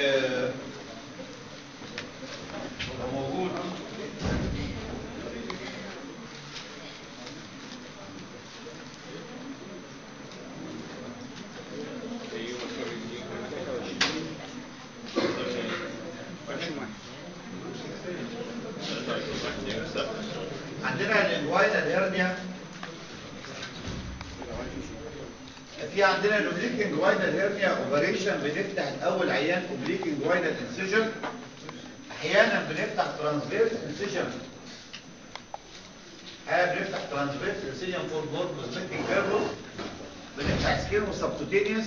آه، لو موجود عندنا الانجوينال هيرنيا في عندنا الاوبليك انجوينال هيرنيا اوبريشن بنفتح الاول عيان اوبليك انجوينال انسيجن احيانا بنفتح ترانسفيرس انسيجن احيانا بنفتح ترانسفيرس انسيجن فور بور كوزمتيك بيربوس بنفتح سكين وسبكوتينيوس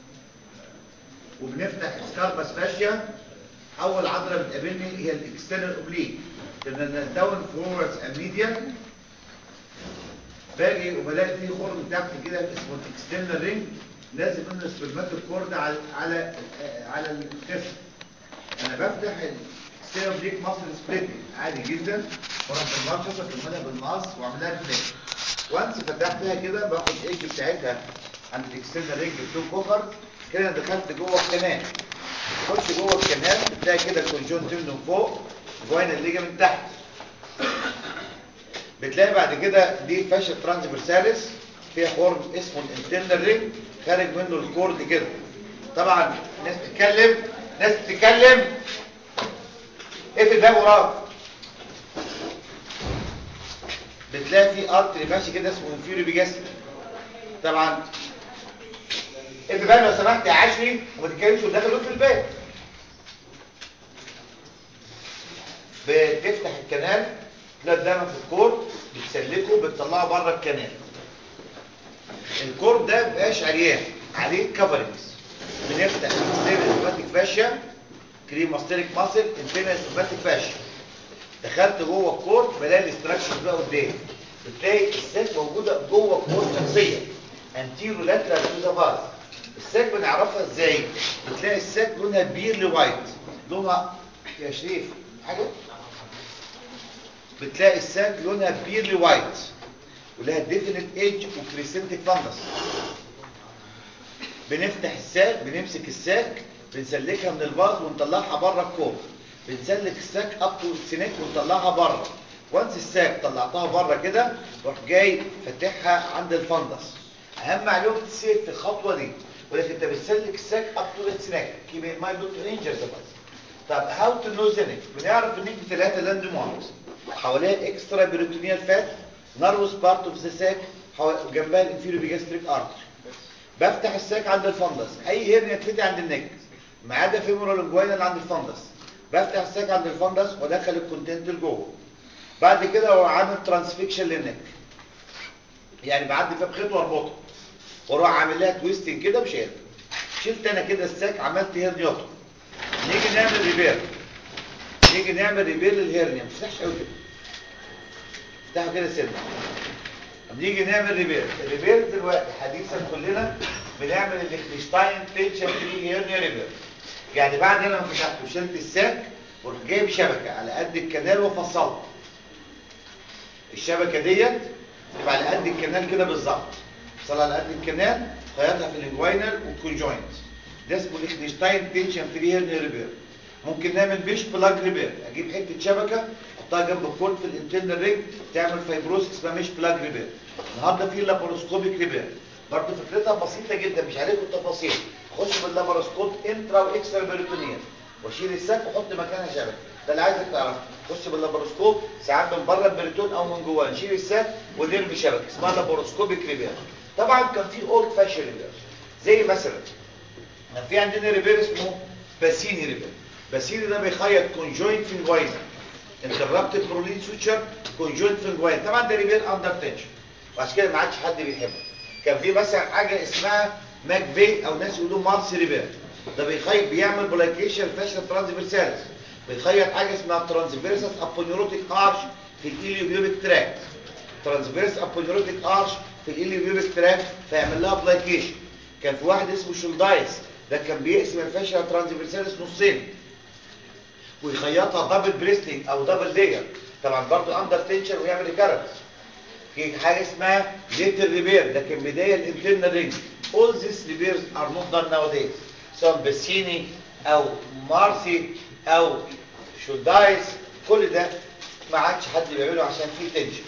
وبنفتح سكارباس فاشيا اول عضله بتقابلني هي الاكسترنال اوبليك لان داون فورورد اميديا باجي وبلاقي فيه خرم تحت كده اسمه الاكسترنال رينج لازم منه سبرماتيك كورد على على على الكسر انا بفتح الاكسترنال اوبليك ماسل سبليتنج عادي جدا واروح بالماتشس اكملها بالمقص واعملها بليك وانس فتحتها كده باخد الايدج بتاعتها عند الاكسترنال رينج بتو كوفر كده دخلت جوه الكنال تخش جوه الكنال بتلاقي كده الكونجون من فوق جوين الليجا من تحت بتلاقي بعد كده دي فاشل ترانسفيرساليس فيها خرم اسمه الانترنال رينج خارج منه الكورد كده طبعا ناس بتتكلم ناس بتتكلم اقفل الباب وراك بتلاقي في ارتري ماشي كده اسمه انفيريو بيجاستري طبعا اقفل الباب لو سمحت يا عشري وما تتكلمش وداخل في الباب بتفتح الكنال تلاقي دايما في الكور بتسلكه بتطلعه بره الكنال الكور ده مبقاش عريان عليه كفرنجز بنفتح انترنال سوماتيك فاشيا كريماستيريك ماسل انترنال سوماتيك فاشيا دخلت جوه الكور بلاقي الاستراكشر بقى قدامي بتلاقي الساك موجوده جوه الكور شخصيا انتيرو لاترال تو ذا فاز الساك بنعرفها ازاي بتلاقي الساك لونها بيرلي وايت لونها يا شريف حاجه بتلاقي الساك لونها بيرلي وايت ولها ديفينيت ايدج وكريسنتك فانجس بنفتح الساك بنمسك الساك بنسلكها من الفاز ونطلعها بره الكوب بنسلك الساك اب تو السنك ونطلعها بره وانس الساك طلعتها بره كده روح جاي فاتحها عند الفندس اهم معلومه تسير في الخطوه دي ولكن انت بتسلك الساك اب تو السنك كيب ان مايند دكتور انجر طب هاو تو نو زينك بنعرف انك بثلاثه لاند ماركس حواليها اكسترا بيروتونيال فات ناروس بارت اوف ذا ساك وجنبها الانفيريو بيجاستريك ارتري بفتح الساك عند الفندس اي هرنيه تفتح عند النك ما عدا فيمورال انجوينال عند الفندس بفتح الساك عند الفندس وادخل الكونتنت لجوه بعد كده هو عامل ترانسفيكشن للنك يعني بعدي فيها بخيط واربطه واروح عامل لها تويستنج كده وشيل شلت انا كده الساك عملت هرنيوتو نيجي نعمل ريبير نيجي نعمل ريبير للهرنيا ما تفتحش قوي كده افتحوا كده سنه نيجي نعمل ريبير الريبير دلوقتي حديثا كلنا بنعمل الليخنشتاين تنشن فري هيرنيا ريبير يعني بعد انا ما فتحته وشلت الساك وروح جايب شبكه على قد الكنال وفصلها الشبكه ديت تبقى على قد الكنال كده بالظبط وصلها على قد الكنال خيطها في الانجوينال والكونجوينت ده اسمه ليخنشتاين تنشن فري هيرنيا ريبير ممكن نعمل مش بلاج ريبير اجيب حته شبكه احطها جنب الكورد في الانترنال رينج تعمل فايبروس اسمها مش بلاج ريبير النهارده في لاباروسكوبيك ريبير برضه فكرتها بسيطه جدا مش عليكم التفاصيل اخش باللاباروسكوب انترا واكسترا بيريتونيال واشيل الساك واحط مكانها شبكه ده اللي عايزك تعرفه خش باللاباروسكوب ساعات من بره البريتون او من جواه نشيل الساك ونرمي شبكه اسمها لاباروسكوبيك ريبير طبعا كان في اولد فاشن ريبير زي مثلا كان في عندنا ريبير اسمه باسيني ريبير باسيني ده بيخيط كونجوينت فينجوينا انتربتد برولين سوتشر كونجوينت فينجوينا طبعا ده ريبير اندر تنشن وعشان كده ما عادش حد بيحبه كان في مثلا حاجه اسمها ماك بي او ناس يقولوا مارس ريبير ده بيخيط بيعمل بلايكيشن فاشل ترانسفيرساليس بيخيط حاجه اسمها ترانسفيرسس ابونيوروتيك ارش في الايليوبيوبيك تراك ترانسفيرس ابونيوروتيك ارش في الايليوبيوبيك تراك فيعمل لها بلايكيشن كان في واحد اسمه شولدايس ده كان بيقسم الفاشل ترانسفيرساليس نصين ويخيطها دبل بريستنج او دبل لاير طبعا برضه اندر تنشن ويعمل ريكارنس في حاجه اسمها ليتر ريبير ده كان بدايه الانترنال رينج all these repairs are not done nowadays سواء بسيني او مارسي او شودايس كل ده ما عادش حد بيعمله عشان فيه تنشن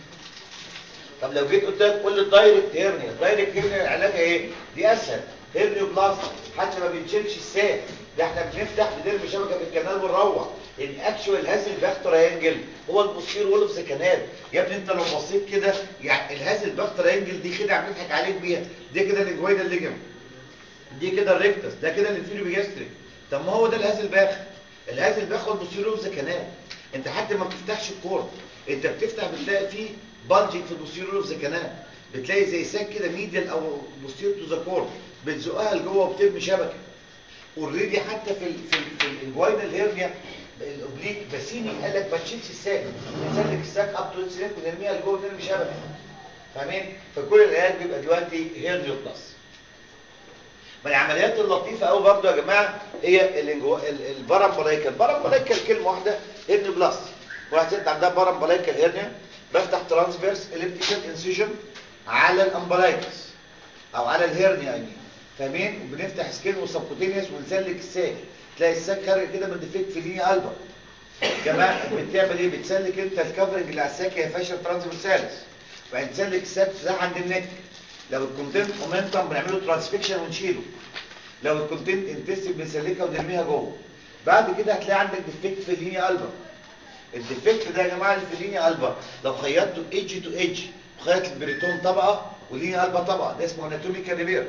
طب لو جيت قلت لك قول لي الدايركت هيرنيا الدايركت هيرنيا علاجها ايه دي اسهل هيرنيو بلاست حتى ما بنشيلش الساق ده احنا بنفتح بدرب شبكه في الكنال ونروح الاكشوال هازل باخ تريانجل هو البوستير وول اوف ذا كانال يا ابني انت لو بصيت كده يعني الهازل باخ تريانجل دي خدعه بنضحك عليك بيها دي كده الجوينال ليجم دي كده الريكتس ده كده الانفيريو بيجاستريك طب ما هو ده الهازل باخ الهازل باخ هو البوستير وول اوف ذا كانال انت حتى ما بتفتحش الكور انت بتفتح بتلاقي فيه بلجنج في البوستيريور اوف ذا كانال بتلاقي زي ساك كده ميديال او بوستيريور تو ذا كور بتزقها لجوه وبترمي شبكه اوريدي حتى في ال في, ال في الانجوينال هيرنيا الاوبليك باسيني قال لك ما تشيلش الساك نسلك الساك اب تو السلك ونرميها لجوه ونرمي شبكه فاهمين فكل العلاج بيبقى دلوقتي هيرنيو بلس من العمليات اللطيفه قوي برضو يا جماعه هي البارامبلايكال البارامبلايكال كلمه واحده هيرنيو بلس واحد ست عندها بارامبلايكال هيرنيا بفتح ترانسفيرس اليبتيكال انسيجن على الامبلايكس او على الهيرنيا يعني فاهمين وبنفتح سكين وسبكوتينيوس ونسلك الساك تلاقي الساك خارج كده من ديفكت في لينيا قلبه كمان بتعمل ايه بتسلك انت الكفرنج اللي على الساك هي فاشل ترانسفيرسالس وبعدين تسلك الساك ده عند النك لو الكونتنت مومنتم بنعمله ترانسفيكشن ونشيله لو الكونتنت انتستين بنسلكها ونرميها جوه بعد كده هتلاقي عندك ديفكت في اللينيا قلبه الديفكت ده يا جماعه اللي في اللينيا قلبه لو خيطته ايدج تو ايدج خيط البريتون طبقه واللينيا قلبه طبقه ده اسمه اناتوميكال ريبير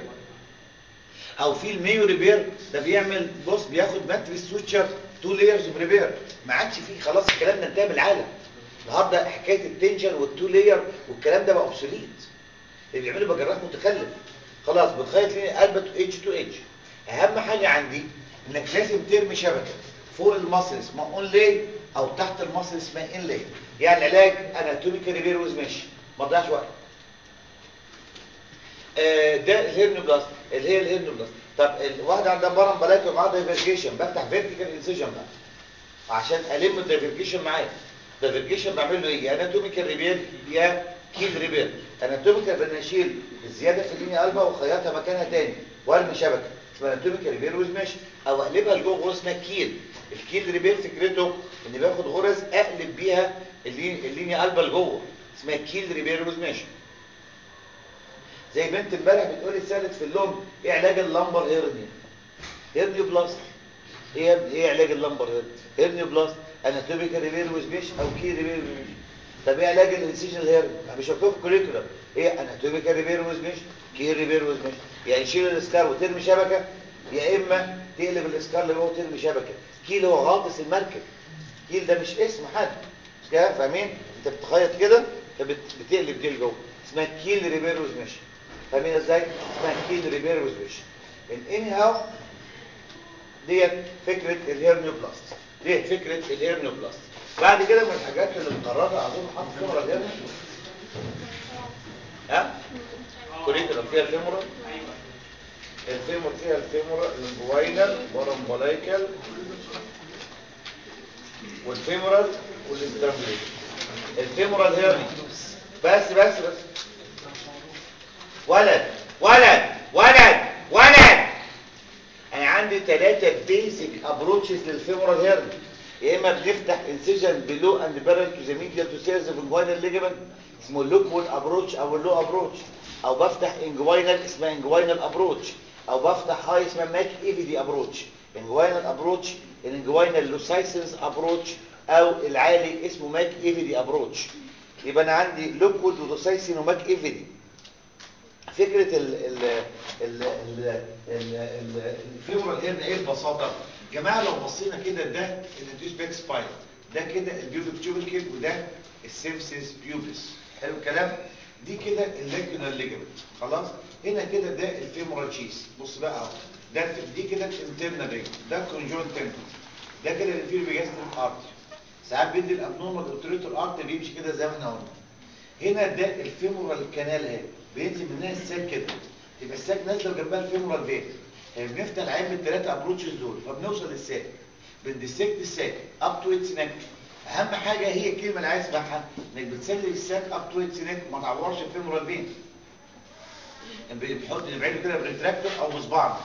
او في الميو ريبير ده بيعمل بص بياخد ماتريس سوتشر تو لايرز اوف ريبير ما عادش فيه خلاص الكلام ده انتهى بالعالم النهارده حكايه التنشن والتو لاير والكلام ده بقى اوبسوليت اللي بيعملوا بجراح متخلف خلاص بتخيط لينيا قلبه تو ايدج تو ايدج اهم حاجه عندي انك لازم ترمي شبكه فوق المصل اسمها اون لاي او تحت المصل اسمها ان لاي يعني العلاج اناتوميكال ريبير ويز ماشي ما تضيعش وقت آه ده الهيرنوبلاست اللي هي الهيرنوبلاست طب الواحده عندها برم بلاك ومعاها دايفرجيشن بفتح فيرتيكال انسيجن بقى عشان الم الدايفرجيشن معايا دايفرجيشن بعمل له ايه يا اناتوميكال ريبير يا كيل ريبير اناتوميكال بنشيل الزياده في اللينيا قلبه وخيطها مكانها تاني وارمي شبكه اسمها اناتوميكال ريبير ويز ماشي او اقلبها لجوه غرز اسمها كيل الكيل ريبير فكرته ان باخد غرز اقلب بيها اللينيا قلبه لجوه اسمها كيل ريبير ويز ماشي زي بنت امبارح بتقول لي سالت في اللون ايه علاج اللمبر هيرنيا هيرنيو بلاست ايه يا ابني ايه علاج اللمبر هيرنيا هيرنيو بلاست اناتوميكال ريبير ويز ماشي او كيل ريبير ويز ماشي طب ايه علاج الانسيجن هيرنيا مش مكتوب في الكوريكولم ايه اناتوميكال ريبير ويز ماشي كيل ريبير ويز ماشي يعني تشيل الاسكار وترمي شبكه يا اما تقلب الاسكار اللي جوه وترمي شبكه كيل هو غاطس المركب كيل ده مش اسم حد مش كده فاهمين انت بتخيط كده فبتقلب دي لجوه اسمها كيل ريبير ويز ماشي فاهمين ازاي اسمها كيل ريبير ويز ماشي الاني هاو ديت فكره الهيرنيو بلاست ديت فكره الهيرنيو بلاست بعد كده من الحاجات اللي مقرره اظن حط فيمورال الهيرنيو ها كوريكولم فيها الفيمورال الفيمور فيها الفيمورال الانجوينال والامبلايكال والفيمورال والانترميديت الفيمورال هيرني بس بس بس ولد ولد ولد ولد انا عندي ثلاثة بيزك ابروتشز للفيمورال هيرني يا اما بنفتح انسيجن بلو اند بارل تو ذا ميديال تو سيرز اوف انجوينال ليجمنت اسمه اللوكوال ابروتش او اللو ابروتش او بفتح انجوينال اسمها انجوينال ابروتش او بفتح هاي اسمها ماك ايفيدي ابروتش انجوينال ابروتش الانجوينال لوسايسنس ابروتش او العالي اسمه ماك ايفيدي ابروتش يبقى انا عندي لوكوال ولوسايسن وماك ايفيدي فكره ال ال ال ال ال الفيمورال هيرن ايه البساطه جماعه لو بصينا كده ده الانتيش باك سباين ده كده البيوبيك تيوبركل وده السيمسيس بيوبس حلو الكلام دي كده الليجنال ليجمنت خلاص هنا كده ده الفيمورال شيس بص بقى اهو ده دي كده الانترنال ليجمنت ده كونجون تندون ده كده الانفيريور بيجاستريك ارتري ساعات بيدي الابنورمال اوبتريتور ارتري بيمشي كده زي ما احنا قلنا هنا ده الفيمورال كانال اهي بينزل منها الساك كده يبقى الساك نازله وجنبها الفيمورال فين يعني بنفتح العين بالثلاثه ابروتشز دول فبنوصل للساك بنديسكت الساك اب تو اتس نك اهم حاجه هي الكلمه اللي عايز اسمعها انك بتسلي الساك اب تو اتس نك ما تعورش الفيمورال فين بنحط نبعده كده بريتراكتور او بصباعنا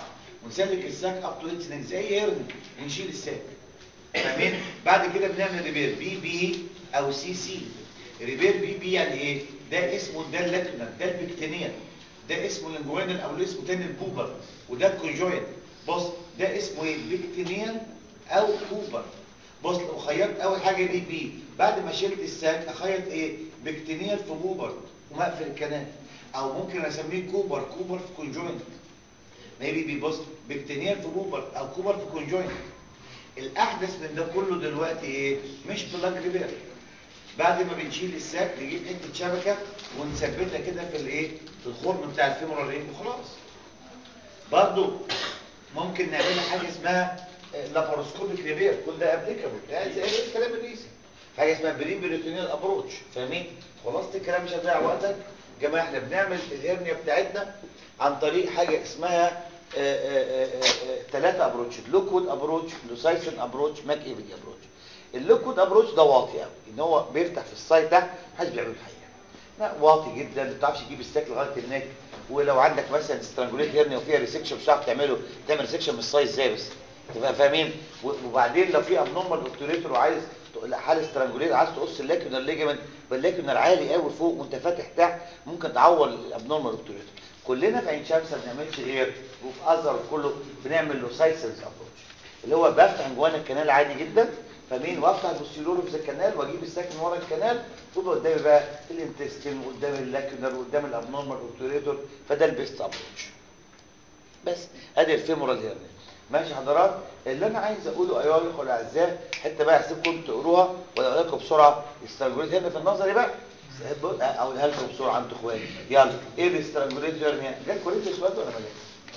ونسلك الساك اب تو اتس زي هرن ونشيل الساك فاهمين بعد كده بنعمل ريبير بي بي او سي سي ريبير بي بي يعني ايه ده اسمه ده اللاكنر ده البكتينيا ده اسمه الانجوينال او اسمه تاني البوبر وده الكونجوين بص ده اسمه ايه بكتينيان او بوبر بص لو خيطت اول حاجه بي بي بعد ما شلت الساك اخيط ايه بكتينيال في بوبر ومقفل الكنال او ممكن اسميه كوبر كوبر في كونجوين ميبي بيبص بكتينيال في بوبر او كوبر في كونجوين الاحدث من ده كله دلوقتي ايه مش بلاج ريبير بعد ما بنشيل الساك نجيب حته شبكه ونثبتها كده في الايه في الخرم بتاع الفيمورال رينج وخلاص برضو ممكن نعمل حاجه اسمها لاباروسكوبيك ريبير كل ده ابليكابل يعني زي الكلام الرئيسي حاجه اسمها برين بريتونيال ابروتش فاهمين خلاص الكلام مش هتضيع وقتك يا جماعه احنا بنعمل الهرنيا بتاعتنا عن طريق حاجه اسمها ثلاثه ابروتش لوكود ابروتش لوسايسن ابروتش ماك ايفلي ابروتش اللوكود ابروتش ده واطي قوي ان هو بيفتح في السايد تحت محدش بيعمله الحقيقه لا واطي جدا ما بتعرفش تجيب الساك لغايه النك ولو عندك مثلا سترانجوليت هيرنيا وفيها ريسكشن مش هتعرف تعمله تعمل ريسكشن من السايز ازاي بس تبقى فاهمين وبعدين لو في ابنورمال اوبتوريتور وعايز حاله سترانجوليت عايز تقص اللاكيونال ليجمنت باللاكيونال عالي قوي فوق وانت فاتح تحت ممكن تعور الابنورمال اوبتوريتور كلنا في عين شمس ما بنعملش غير وفي ازر كله بنعمل له سايسنس ابروتش اللي هو بفتح جوان الكنال عادي جدا فمين وافتح البوستيرور في الكنال واجيب الساك من ورا الكنال ويبقى قدامي بقى الانتستين وقدام اللاكيونال وقدام الابنورمال اوبتوريتور فده البيست ابروتش بس ادي الفيمورال هيرنيا ماشي حضرات اللي انا عايز اقوله ايها الاخوه الاعزاء حته بقى هسيبكم تقروها واقول لكم بسرعه استرانجوليت هنا في النظري بقى اقولها لكم بسرعه انتوا اخواتي يلا ايه الاسترانجوليت هيرنيا جت كوريت السؤال ده ولا ما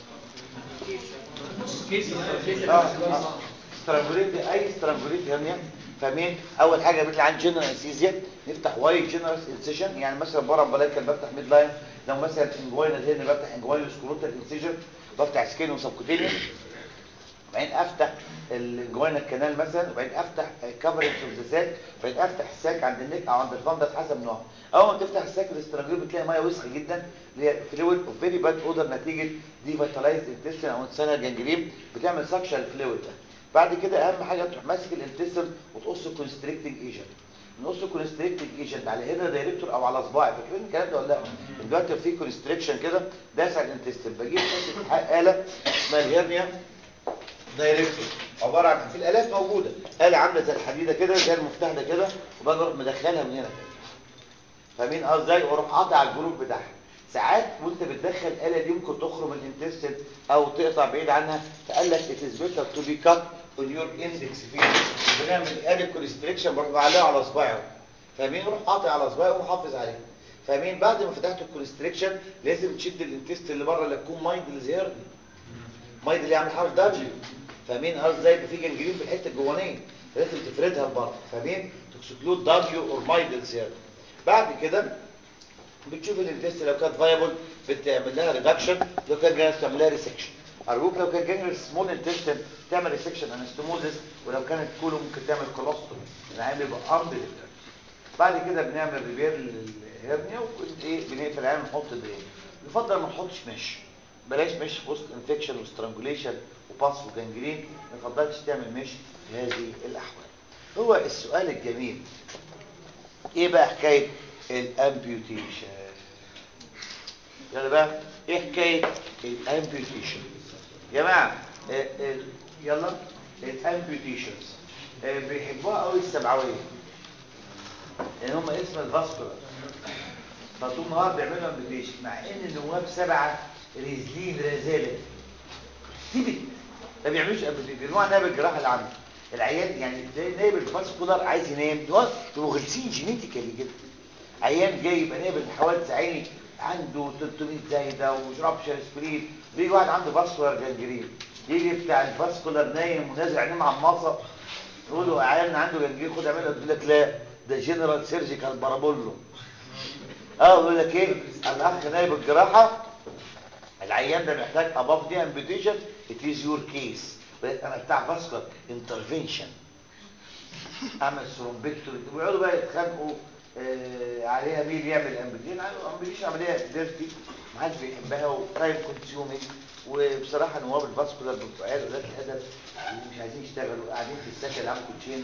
جاش اه استرانجوليت اي استرانجوليت هيرنيا فاهمين اول حاجه بنطلع عند جنرال انسيزيا نفتح واي جنرال انسيجن يعني مثلا بره امبلايكال بفتح ميد لاين لو مثلا انجوينال هيرنيا بفتح انجوينال سكروتال انسيجن بفتح سكين وسبكوتينيوس وبعدين افتح الجوانا الكنال مثلا وبعدين افتح كفرج اوف ذا ساك وبعدين افتح الساك عند النك او عند الفندس حسب نوعه اول ما تفتح الساك الاستراجيل بتلاقي ميه وسخه جدا اللي هي فلويد اوف فيري باد اودر نتيجه دي فيتالايز انتستين او انسانه جنجريم بتعمل سكشن الفلويد ده بعد كده اهم حاجه تروح ماسك الانتستين وتقص كونستريكتنج ايجنت نقص كونستريكتنج ايجنت على هنا دايركتور او على صباعي فاكرين الكلام ده ولا لا دلوقتي في كونستريكشن كده داس على الانتستين بجيب حته اله اسمها الهرنيا دايركتور عباره عن في الالات موجوده اله عامله زي الحديده كده زي المفتاح ده كده وباجي اروح مدخلها من هنا كده فاهمين قصدي ازاي واروح قاطع الجروب بتاعها ساعات وانت بتدخل الاله دي ممكن تخرم الانتستين او تقطع بعيد عنها فقال لك it is better to be cut on your index finger بنعمل اله كونستريكشن بروح بعلقه على صباعي فاهمين روح قاطع على صباعي ومحافظ عليه فاهمين بعد ما فتحت الكونستريكشن لازم تشد الانتستين اللي بره اللي تكون مايند اللي زيرني مايند اللي يعمل حرف دبليو فاهمين قصدي ازاي في جنجرين في الحته الجوانيه لازم تفردها لبره فاهمين تكسكلود دبليو اور مايند زياده بعد كده بتشوف الانتست لو كانت فايبل بتعمل لها ريدكشن لو كان جانس تعمل لها ريسكشن ارجوك لو كان جانجر سمول انتستين تعمل ريسكشن انستموزس ولو كانت كولو ممكن تعمل كولوستومي العين يبقى ارض بعد كده بنعمل ريبير للهرنيا وايه بنقفل العين ونحط درين يفضل ما نحطش مش بلاش مش في وسط انفكشن وسترانجوليشن وباس وجنجرين ما يفضلش تعمل مش في هذه الاحوال هو السؤال الجميل ايه بقى حكايه الامبيوتيشن يلا بقى ايه حكايه الامبيوتيشن يا جماعه اه اه يلا الامبيوتيشنز اه بيحبوها قوي السبعويه لان هم اسم الفاسكولار فطول النهار بيعملوا امبيوتيشن مع ان النواب سبعه رزلين رزاله تيبت ما بيعملوش امبيوتيشن نوع نائب الجراحه اللي عنده العيان يعني زي نائب الفاسكولار عايز ينام دول بيبقوا غلسين جينيتيكالي جدا عيان جاي يبقى نائب الحوادث عيني عنده 300 زايده وشربش اسبرين بيجي واحد عنده فاسكولار جنجرين يجي بتاع الفاسكولار نايم ونازل عينيه معمصه يقول له عيان عنده جنجرين خد اعملها يقول لك لا ده جنرال سيرجيكال بارابولو اه يقول لك ايه الاخ نائب الجراحه العيان ده محتاج اباف دي امبيوتيشن ات از يور كيس انا بتاع فاسكولار انترفنشن اعمل ثرومبكتوري ويقعدوا بقى يتخانقوا آه عليها مين يعمل امبيوتيشن امبيوتيشن عمليه ديرتي ما حدش بيحبها وتايم كونسيومينج وبصراحه نواب الفاسكولار بتوع عيال ولاد الادب مش عايزين يشتغلوا قاعدين في السكن يلعبوا كوتشينه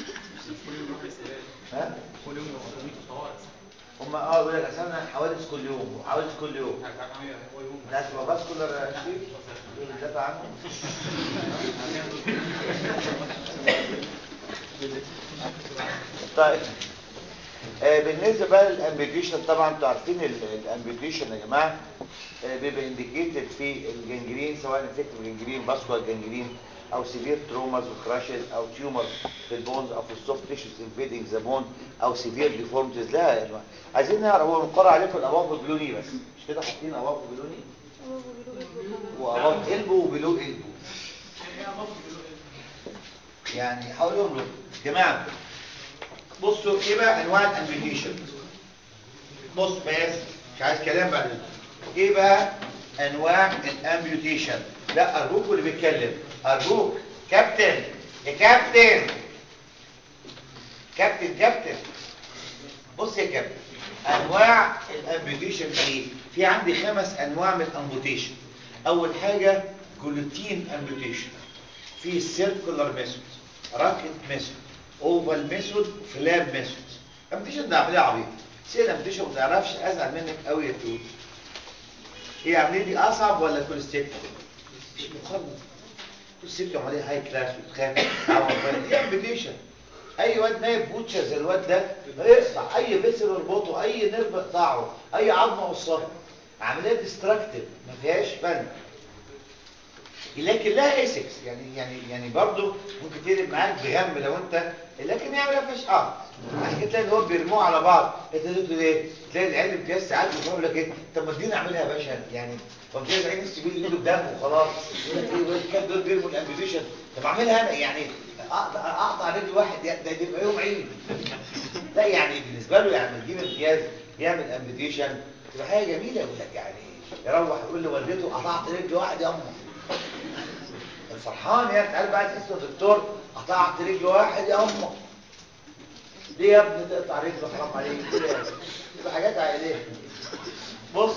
ها كل يوم يومين طوارئ هم اه يقول لك اصل انا حوادث كل يوم وحوادث كل يوم هو يوم الناس ما فاسكولار شيء بيدافع عنه طيب آه بالنسبه بقى للامبيوتيشن طبعا انتوا عارفين الامبيوتيشن يا جماعه آه بيبقى انديكيتد في الجنجرين سواء انفكتيف جنجرين فاسكولار جنجرين او سيفير تروماز وكراشز او تيومر في البونز او في السوفت تيشوز انفيدنج ذا بون او سيفير ديفورمتيز لا انواع عايزين نعرف هو مقرر عليكم الاواف البلوني بس مش كده حاطين اواف بلوني واواف قلبه وبلو قلبه يعني حاولهم له جماعه بصوا ايه بقى انواع الامبيوتيشن بص بس مش عايز كلام بعد كده. ايه بقى انواع الامبيوتيشن لا ارجوك اللي بيتكلم ارجوك كابتن يا كابتن كابتن كابتن بص يا كابتن انواع الامبيوتيشن ايه في عندي خمس انواع من الامبيوتيشن اول حاجه جلوتين امبيوتيشن في سيركولار ميثود راكت ميثود اوفال ميثود فلاب ميثود امبيوتيشن ده عمليه عبيطه سيل امبيوتيشن ما تعرفش ازعل منك قوي يا تقول هي عمليه دي اصعب ولا كوليستيك مش مقارنه كوليستيك عمليه هاي كلاس وتخاف عوض دي امبيوتيشن اي واد نايب بوتشر زي الواد ده يقطع اي فيسل يربطه اي نيرف يقطعه اي عظمه قصها عمليه ديستراكتيف ما فيهاش فن لكن لها ايسكس يعني يعني يعني برضه ممكن تقلب معاك بغم لو انت لكن هي ما فيهاش ارض عشان كده تلاقي دول بيرموه على بعض انت تقول ايه تلاقي العيال امتياز ساعات بيقول لك ايه طب ما ادينا اعملها يا باشا يعني فامتياز عين السبيل ايده بدم وخلاص يقول لك ايه الكام دول بيرموا الامبيوتيشن طب اعملها انا يعني اقطع اقطع رجل واحد ده يبقى يوم عيد لا يعني بالنسبه له يعني يجيب امتياز يعمل امبيوتيشن تبقى حاجه جميله يقول لك يعني يروح يقول لوالدته قطعت رجل واحد يا امه الفرحان يعني تعال بقى تحس دكتور قطعت رجل واحد يا امه ليه يا ابني تقطع رجله حرام عليك كده يعني تبقى حاجات عائليه بص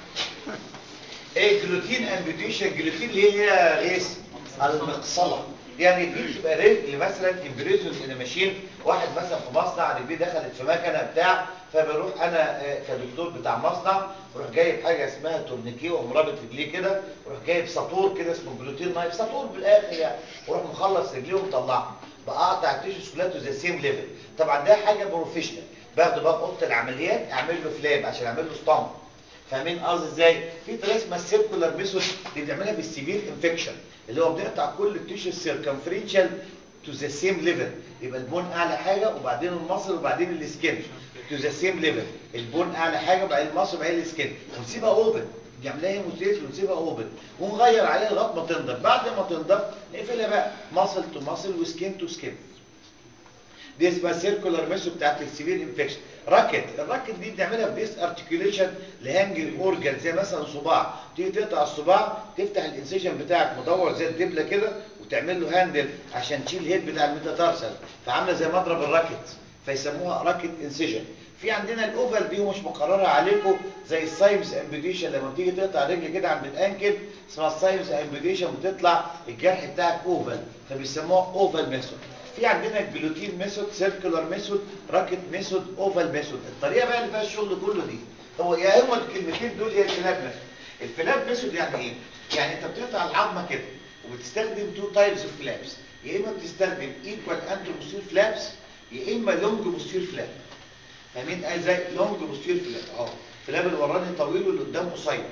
ايه جلوتين امبيوتيشن جلوتين اللي هي غيث المقصله يعني دي بتبقى رجل مثلا امبريزون ان ماشين واحد مثلا في مصنع رجليه دخلت في مكنه بتاع فبروح انا كدكتور بتاع مصنع بروح جايب حاجه اسمها تورنيكيه واقوم رابط رجليه كده بروح جايب ساطور كده اسمه جلوتين نايف ساطور بالاخر يعني واروح مخلص رجليه ومطلعها بقطع التيشوز كلها تو ذا سيم ليفل طبعا ده حاجه بروفيشنال باخده بقى اوضه العمليات اعمل له فلاب عشان اعمل له ستامب فاهمين قصدي ازاي في طريقه اسمها السيركولار ميثود اللي بنعملها في السيفير انفكشن اللي هو بنقطع كل التيشو سيركمفرنشال تو ذا سيم ليفل يبقى البون اعلى حاجه وبعدين المصل وبعدين السكين تو ذا سيم ليفل البون اعلى حاجه وبعدين المصل وبعدين السكين ونسيبها اوبن نعملها هيموتيز ونسيبها اوبن ونغير عليها لغايه ما تنضف بعد ما تنضف نقفلها بقى مصل تو مصل وسكين تو سكين دي اسمها سيركولار ميثود بتاعت السيفير انفكشن راكت الراكت دي بنعملها بديس ارتكيوليشن لهانجنج اورجان زي مثلا صباع تيجي تقطع الصباع تفتح الانسيشن بتاعك مدور زي الدبله كده وتعمل له هاندل عشان تشيل الهيد بتاع الميتاتارسل فعامله زي مضرب الراكت فيسموها راكت انسيشن في عندنا الاوفال دي ومش مقرره عليكم زي السايمز امبيديشن لما بتيجي تقطع رجل كده عند الانكل اسمها السايمز امبيديشن بتطلع الجرح بتاعك اوفال فبيسموها اوفال ميثود في عندنا الجلوتين ميثود سيركولار ميثود راكت ميثود اوفال ميثود الطريقه بقى اللي فيها الشغل كله دي هو يا هم الكلمتين دول هي الفلاب ميثود الفلاب ميثود يعني ايه يعني انت بتقطع العظمه كده وبتستخدم تو تايبس اوف فلابس يا اما بتستخدم ايكوال انتر بوستير فلابس يا اما لونج بوستير فلاب فاهمين ازاي لونج بوستير فلاب اهو الفلاب الوراني طويل واللي قدام قصير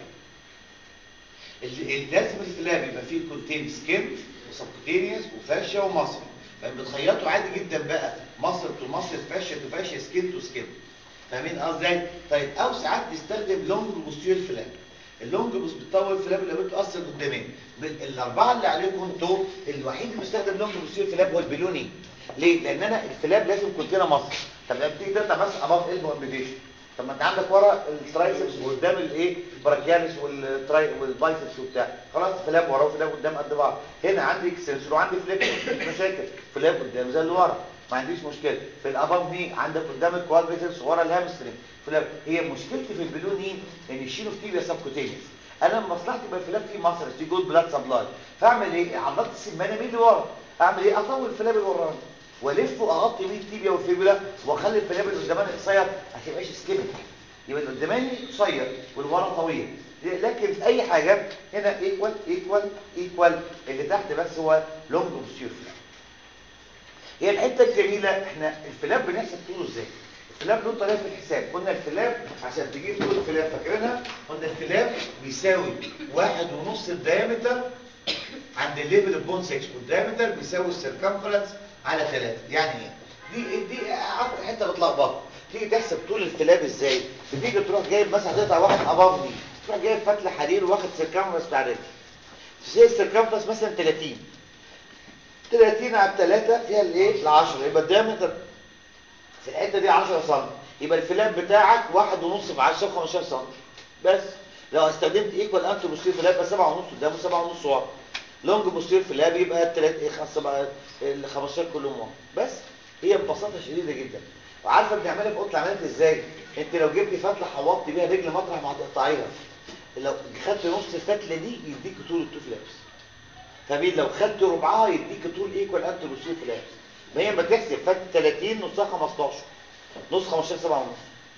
لازم الفلاب يبقى فيه كونتين سكين وسبكوتينيوس وفاشيا ومصل بتخيطوا عادي جدا بقى مصر تو مصر فاشيا تو فاشيا سكين تو سكين فاهمين ازاي طيب او ساعات نستخدم لونج بوستير فلاب اللونج بوست بتطول فلاب اللي بتاثر قدامين الاربعه اللي عليكم انتوا الوحيد اللي بيستخدم لونج بوستير فلاب هو البلوني ليه لان انا الفلاب لازم كونتينر مصر طب لما بتيجي تقطع بس اباف قلب امبيديشن طب ما انت عندك ورا الترايسبس وقدام الايه براكياليس والتراي والبايسبس وبتاع خلاص فلاب ورا وفلاب قدام قد بعض هنا عندي اكستنسور وعندي فليكشن مفيش مشاكل فلاب قدام زي اللي ورا ما عنديش مشكله في الاباف دي عندك قدام الكوادريسبس ورا الهامسترنج فلاب هي مشكلتي في البلون ايه ان الشينو تيبيا سبكوتينيوس انا مصلحتي يبقى الفلاب فيه مصر في جود بلاد سبلاي فاعمل ايه عضلات السمانه مين اللي ورا اعمل ايه اطول الفلاب اللي وراني والف واغطي بيه التيبيا والفيبولا واخلي الفلاب اللي قداماني قصير عشان ما يبقاش سكيميك يبقى اللي قداماني قصير والورا طويل لكن اي حاجه هنا ايكوال ايكوال ايكوال اللي تحت بس هو لونج اوبسيور هي الحته الجميله احنا الفلاب بنحسب طوله ازاي الفلاب له طريقه في الحساب قلنا الفلاب عشان تجيب طول الفلاب فاكرينها قلنا الفلاب بيساوي واحد ونص الدايمتر عند الليفل البون سيكشن والدايمتر بيساوي السيركمفرنس على 3 يعني ايه دي دي اكتر حته بتلخبط تيجي تحسب طول الفلاب ازاي بتيجي تروح جايب مثلا هتقطع واحد اباف دي تروح جايب فتله حرير واخد سيركمفرنس بتاع رجل تساوي السيركمفرنس مثلا 30 30 على 3 فيها الايه ال 10 يبقى الدايمتر في الحته دي 10 سم يبقى الفلاب بتاعك واحد ونص في 10 15 سم بس لو استخدمت ايكوال انتو بوستير فلاب يبقى 7 ونص قدام و7 ونص ورا لونج بوستير فلاب يبقى الثلاث ايه 5 ال 15 كلهم ورا بس هي ببساطه شديده جدا وعارفه بنعملها في اوضه العمليات ازاي انت لو جبتي فتله حوطتي بيها رجل مطرح ما هتقطعيها لو خدت نص الفتله دي يديك طول التو فلابس فبين لو خدت ربعها يديك طول ايكوال انتو بوستير فلابس ما هي ما تحسب فات 30 نصها 15 نص 15 7 ونص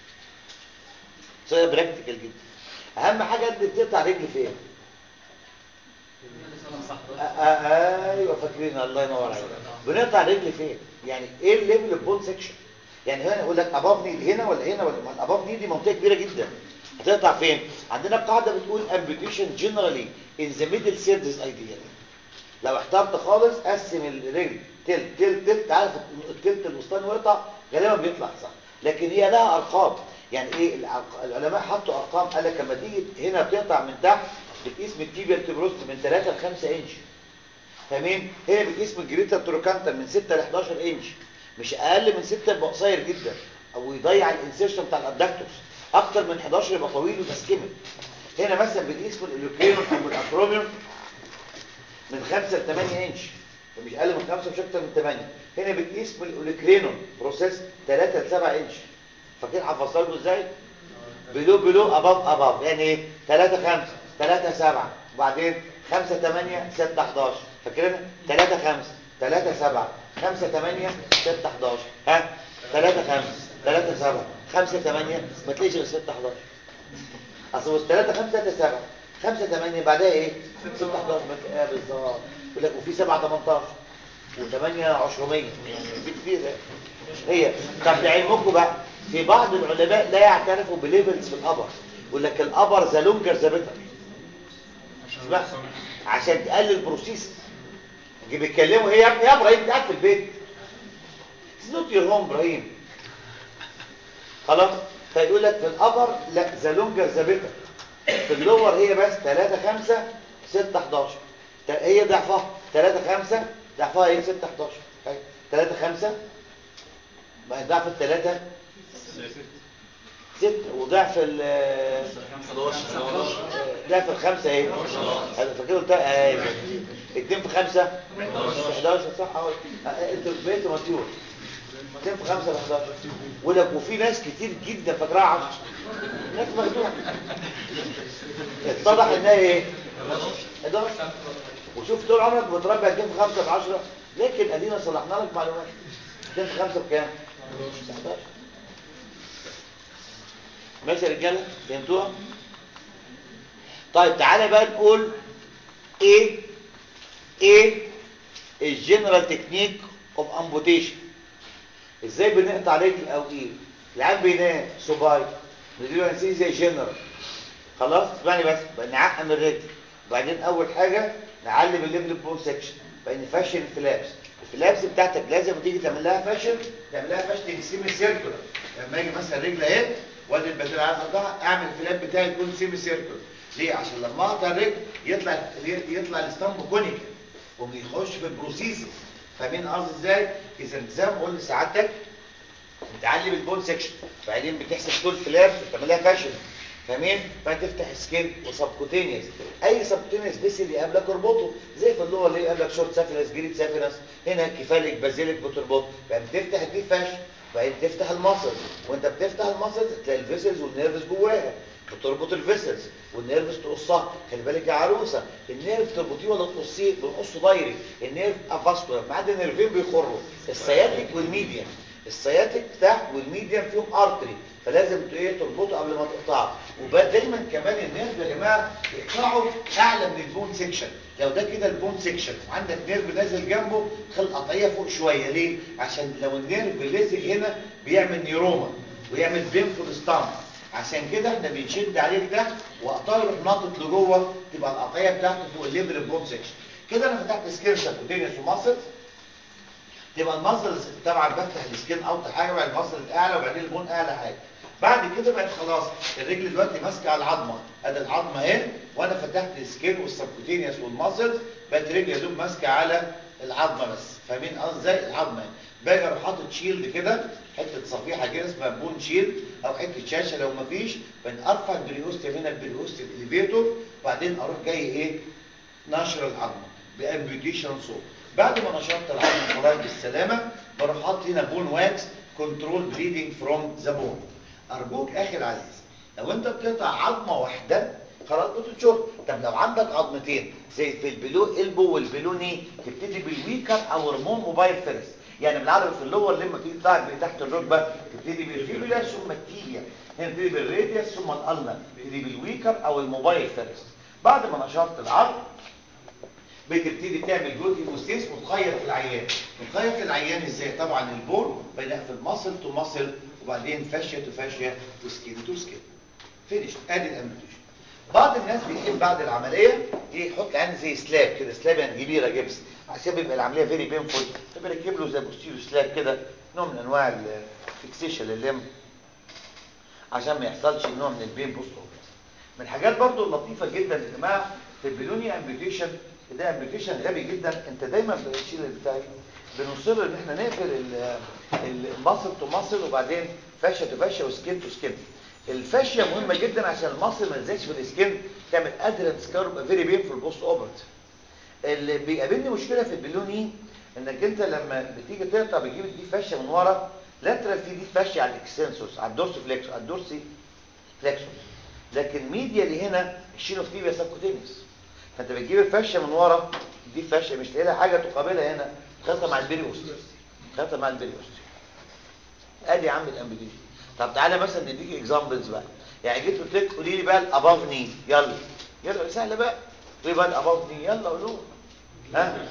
صيغه براكتيكال جدا اهم حاجه انت بتقطع رجل فين آه آه ايوه فاكرين الله ينور عليك بنقطع رجل فين يعني ايه الليفل البون سكشن يعني هنا يقول لك اباف ني هنا ولا هنا ولا ما الاباف ني دي منطقه كبيره جدا هتقطع فين عندنا قاعده بتقول amputation generally in the middle third is ideal لو احترت خالص قسم الرجل تلت تلت تلت عارف التلت الوسطاني ويقطع غالبا بيطلع صح لكن هي لها ارقام يعني ايه العلماء حطوا ارقام قال لك لما تيجي هنا بتقطع من تحت بتقيس من التيبيال تبروست من 3 ل 5 انش فاهمين هنا بتقيس من الجريتا تروكانتر من 6 ل 11 انش مش اقل من 6 يبقى قصير جدا او يضيع الانسيرشن بتاع الادكتورز اكتر من 11 يبقى طويل وتسكيمت هنا مثلا بنقيس من الالوكرينون او الاكروميون من 5 ل 8 انش مش اقل من 5 مش اكتر من 8 هنا بتقيس من الاوليكرينون بروسيس 3 ل 7 انش فاكرين حفظتها لكم ازاي بلو بلو اباف اباف يعني ايه 3 5 3 7 وبعدين 5 8 6 11 فاكرين 3 5 3 7 5 8 6 11 ها 3 5 3 7 5 8 ما تلاقيش غير 6 11 اصل بص 3 5 3 7 5 8 بعدها ايه 6 11 ايه بالظبط يقول لك وفي 7 18 و8 عشرمية يعني في كتير هي طب لعلمكم بقى في بعض العلماء لا يعترفوا بليفلز في الابر يقول لك الابر ذا لونجر ذا بيتر عشان تقلل بروسيس يجي بيتكلموا ايه يا ابني يا ابراهيم قاعد في البيت اتس نوت يور هوم ابراهيم خلاص فيقول لك في الابر لا ذا لونجر ذا بيتر في اللور هي بس 3 5 6 11 هي ضعفها 3 5 ضعفها ايه 6 11 اهي 3 5 ما هي ضعف الثلاثة 6 وضعف ال 11 ضعف الخمسة ايه انا فاكر قلت ايه 2 في 5 11 صح اهو انتوا بقيتوا مطيور 2 في 5 ب 11 ولك وفي ناس كتير جدا فاكراها 10 ناس مخدوعه اتضح انها ايه 11 وشوف طول عمرك بتربي 2 في 5 ب 10 لكن ادينا صلحنا لك معلومات 2 في 5 بكام 11 ماشي يا رجاله فهمتوها طيب تعالى بقى نقول ايه ايه الجنرال تكنيك اوف امبوتيشن ازاي بنقطع رجل او ايه العيان بينام صباي نديله انستيزيا جنرال خلاص اسمعني بس بقى نعقم الرجل وبعدين اول حاجه نعلم الليفل بون سكشن بعدين نفشل الفلابس الفلابس بتاعتك لازم تيجي تعمل لها فاشل تعمل لها فاشل تقسيم سيركل لما اجي مثلا رجل اهي وادي البديل عايز اقطعها اعمل الفلاب بتاعي يكون سيمي سيركل ليه عشان لما اقطع الرجل يطلع يطلع الاسطمب كونيكال وبيخش في البروسيسز فاهمين قصدي ازاي اذا زي ما قلت سعادتك بتعلم البون سكشن بعدين بتحسب طول فلاب بتعمل لها فاشل فاهمين فتفتح سكين وسبكوتينيوس اي سبكوتينيوس بس اللي يقابلك اربطه زي في اللغه اللي يقابلك شورت سافينس جريد سافينس هنا كفالك بازيلك بتربطه بعدين تفتح الديب فاشل بعدين تفتح المصل وانت بتفتح المصل تلاقي الفيسلز والنيرفز جواها بتربط الفيسلز والنيرفز تقصها خلي بالك يا عروسه النيرف تربطيه ولا تقصيه بنقصه دايركت النيرف افاسكولار ما عدا نيرفين بيخروا السياتيك والميديان السياتيك بتاع والميديان فيهم ارتري فلازم ايه تربطه قبل ما تقطعه ودايما كمان النيرف يا جماعه يقطعوا اعلى من البون سيكشن لو ده كده البون سيكشن وعندك نيرف نازل جنبه خلي القطعيه فوق شويه ليه عشان لو النيرف لازق هنا بيعمل نيروما ويعمل بينفول ستامب عشان كده احنا بنشد عليه لتحت وقطعه يروح ناطط لجوه تبقى القطعيه بتاعته فوق الليفل البون سيكشن كده انا فتحت سكين ساكوتينيوس وماسل تبقى المصل طبعا بفتح السكين اوطى حاجه وبعد المصل الاعلى وبعدين البون اعلى حاجه بعد كده بقت خلاص الرجل دلوقتي ماسكه على العظمه ادي العظمه اهي وانا فتحت السكين والسبكوتينيوس والماسلز بقت رجلي يا دوب ماسكه على العظمه بس فاهمين قصدي ازاي العظمه باجي اروح حاطط شيلد كده حته صفيحه كده اسمها بون شيلد او حته شاشه لو مفيش بنرفع البريوستيوم هنا البريوستيوم اليفيتور وبعدين اروح جاي ايه نشر العظمه بامبيوتيشن صوت بعد ما نشرت العظم خلاص بالسلامه بروح حاطط هنا بون واكس كنترول بليدنج فروم ذا بون ارجوك اخي العزيز لو انت بتقطع عظمه واحده خلاص بتنشر طب لو عندك عظمتين زي في البلو البو والبلو ني تبتدي بالويكر او هرمون موبايل فيرست يعني بالعربي في اللور لما تيجي تطلع تحت الركبه تبتدي بالفيبولا ثم التيبيا هنا تبتدي بالراديوس ثم الالنا تبتدي بالويكر او الموبايل فيرست بعد ما نشرت العظم بتبتدي تعمل جلوت هيموستيس وتخيط العيان تخيط العيان ازاي طبعا البول بنقفل ماسل تو ماسل وبعدين فاشيه تو فاشيه وسكين تو سكين فينيش ادي الامبيوتيشن بعض الناس بيحب بعد العمليه ايه يحط عين زي سلاب كده سلاب يعني كبيره جبس عشان بيبقى العمليه فيري بينفول فبيركب له زي بوستيريو سلاب كده نوع من انواع الفيكسيشن لللم عشان ما يحصلش نوع من البين بوست من الحاجات برضو اللطيفه جدا يا جماعه في البلوني امبيوتيشن ده امبيوتيشن غبي جدا انت دايما بتشيل بتاعي بنصر ان احنا نقفل المصل تو مصل وبعدين فاشيه تو فاشيه وسكين تو سكين الفاشيه مهمه جدا عشان المصل ما يلزقش في السكين تعمل ادرنس كارب فيري بين في البوست اوبرت اللي بيقابلني مشكله في البلوني انك انت لما بتيجي تقطع بتجيب دي فاشيه من ورا لاترال في دي فاشيه على الاكسنسوس على الدورسي فليكس على الدورسي فليكسوس لكن ميديا اللي هنا الشينوفيبيا سبكوتينيوس فانت بتجيب الفشه من ورا دي فشه مش لاقي لها حاجه تقابلها هنا خلطه مع البريوست خلطه مع البريوست ادي يا عم الامبيديشن طب تعالى مثلا نديك اكزامبلز بقى يعني جيت قلت لك قولي لي بقى الاباف ني يلا يلا سهله بقى قولي بقى الاباف ني يلا قولوا ها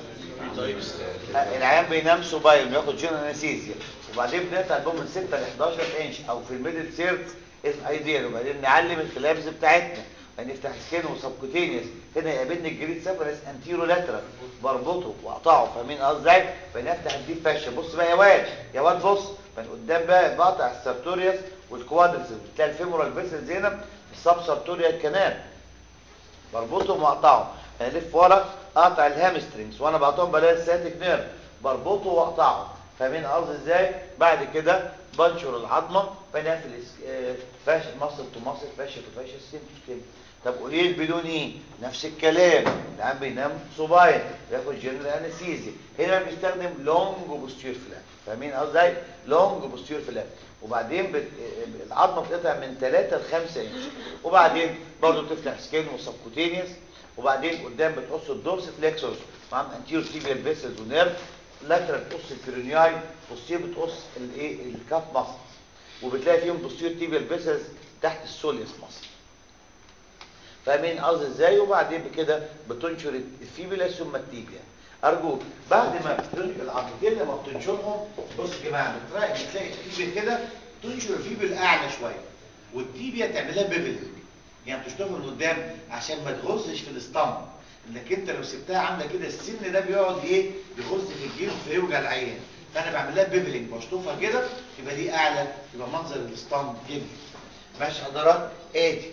العيان بينام سوبايل بياخد جين انستيزيا وبعدين بنقطع البوم من 6 ل 11 انش او في الميدل سيرت از ايديال وبعدين نعلم الكلابز بتاعتنا هنفتح سكين وسبكوتينيوس هنا يقابلني الجريد سيفرس انتيرو لاترال بربطه واقطعه فاهمين قصدي ازاي بنفتح الديب فاشة بص بقى يا واد يا واد بص من قدام بقى بقطع السارتوريوس والكوادرسل بتلاقي الفيمورال فيسلز هنا السب سارتوريال كانال بربطهم واقطعهم الف ورا اقطع الهامسترينجز وانا بقطعهم بلاقي الساتيك نيرف بربطه واقطعه فاهمين قصدي ازاي بعد كده بنشر العظمه بنقفل فاش مصل تو مصل فاشه تو فاشه سكين تو سكين طب قولي البدون ايه نفس الكلام العيان بينام صباين بياخد جنرال انستيزيا هنا بيستخدم لونج بوستير فلاب فاهمين قصدي ازاي لونج بوستير فلاب وبعدين بت... العظمه بتقطع من 3 ل 5 انش وبعدين برضه بتفتح سكين وسبكوتينيوس وبعدين قدام بتقص الدورس فليكسورس معاهم انتيرو تيبيال فيسلز ونيرف لاترال بتقص البيرونياي بوستير بتقص الايه الكاف ماسل وبتلاقي فيهم بوستير تيبيال فيسلز تحت السوليوس ماسل فاهمين قصدي ازاي وبعدين بكده بتنشر الفيبولا ثم التيبيا ارجوك بعد ما بتنشر العضلتين لما بتنشرهم بص يا جماعه بتلاقي بتلاقي التيبيا كده تنشر الفيبولا اعلى شويه والتيبيا تعملها بيفلنج يعني بتشتغل من قدام عشان ما تغزش في الاسطمب انك انت لو سبتها عامله كده السن ده بيقعد ايه يغز في الجلد فيوجع العيان فانا بعمل لها بيفلنج بشطفها كده يبقى دي اعلى يبقى منظر الاسطمب جميل ماشي حضرات ادي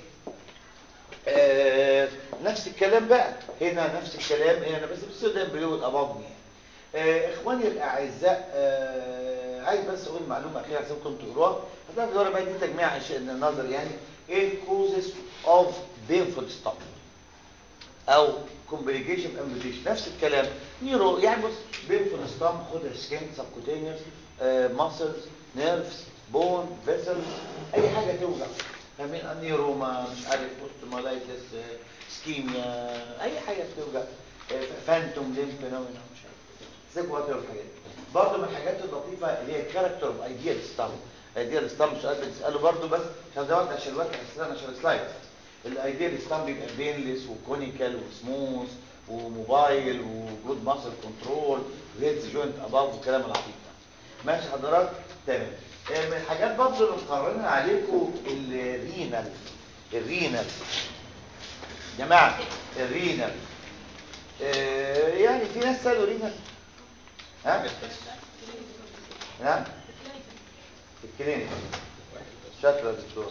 آه نفس الكلام بقى هنا نفس الكلام هنا بس بالسودان بلو الاباضني آه اخواني الاعزاء آه عايز بس اقول معلومه اخيره عشان كنتوا تقروها هتلاقي الدوره بقى دي تجميع النظر يعني ايه الكوزز اوف بينفول ستوب او كومبليكيشن امبيديشن نفس الكلام نيرو يعني بص بينفول ستوب خد سكين سبكوتينيوس ماسلز نيرفز بون فيسل اي حاجه توجع فاهمين انيروما مش عارف اوستومالايتس سكيميا اي حاجه بتوجع فانتوم ليمف فينومينا مش عارف سيك واتر الحاجات دي. برضه من الحاجات اللطيفه اللي هي الكاركتر اوف ايديال ستام ايديال ستام سؤال بتساله برضه بس عشان ده وقت عشان الوقت هستنى عشان السلايد الايديال ستام بيبقى بينلس وكونيكال وسموث وموبايل وجود ماسل كنترول وهيدز جوينت اباف والكلام العبيط ده ماشي حضرتك تمام آه، من الحاجات برضه اللي مقررين عليكم الرينال الرينال جماعه الرينال آه، يعني في ناس سالوا رينال ها نعم في الكلينيك شاطر يا دكتور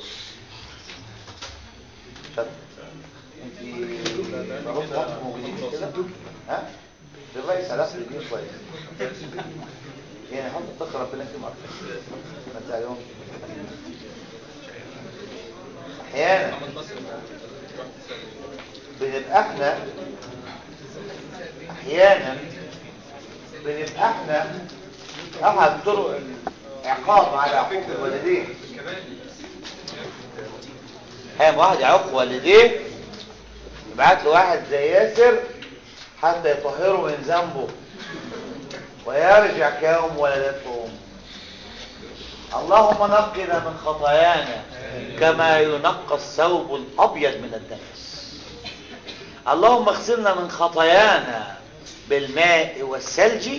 شاطر انت هم موجودين كده ها الرئيس علاقه الدين كويس يعني هم تقرا ربنا يكرم اكتر ما تزعلهمش احيانا بنبقى احنا احيانا بنبقى احنا احد طرق العقاب على عقوق الوالدين احيانا واحد يعق والديه يبعت له واحد زي ياسر حتى يطهره من ذنبه ويرجع كيوم ولدته أمه اللهم نقنا من خطايانا كما ينقى الثوب الأبيض من الدنس اللهم اغسلنا من خطايانا بالماء والثلج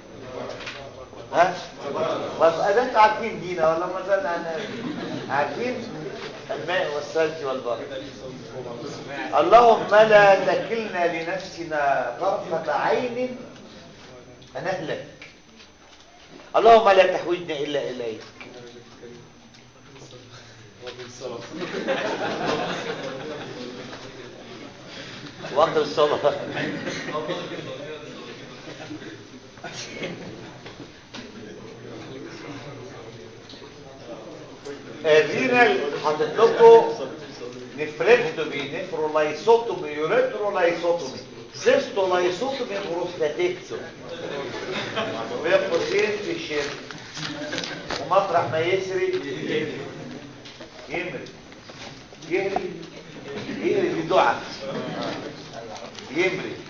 ها بس ده انتوا عارفين دينا ولا ما زلنا عن عارفين الماء والثلج والبرد اللهم لا تكلنا لنفسنا طرفة عين فنهلك اللهم لا تحوجنا إلا إليك وقت الصلاة الرينال حاطط لكم نفركتومي نفرولايسوتومي يوريترولايسوتومي سيستولايسوتومي بروستاتيكتومي بين قوسين في الشرك ومطرح ما يسري يمري يهري يهري دي دعاء يمري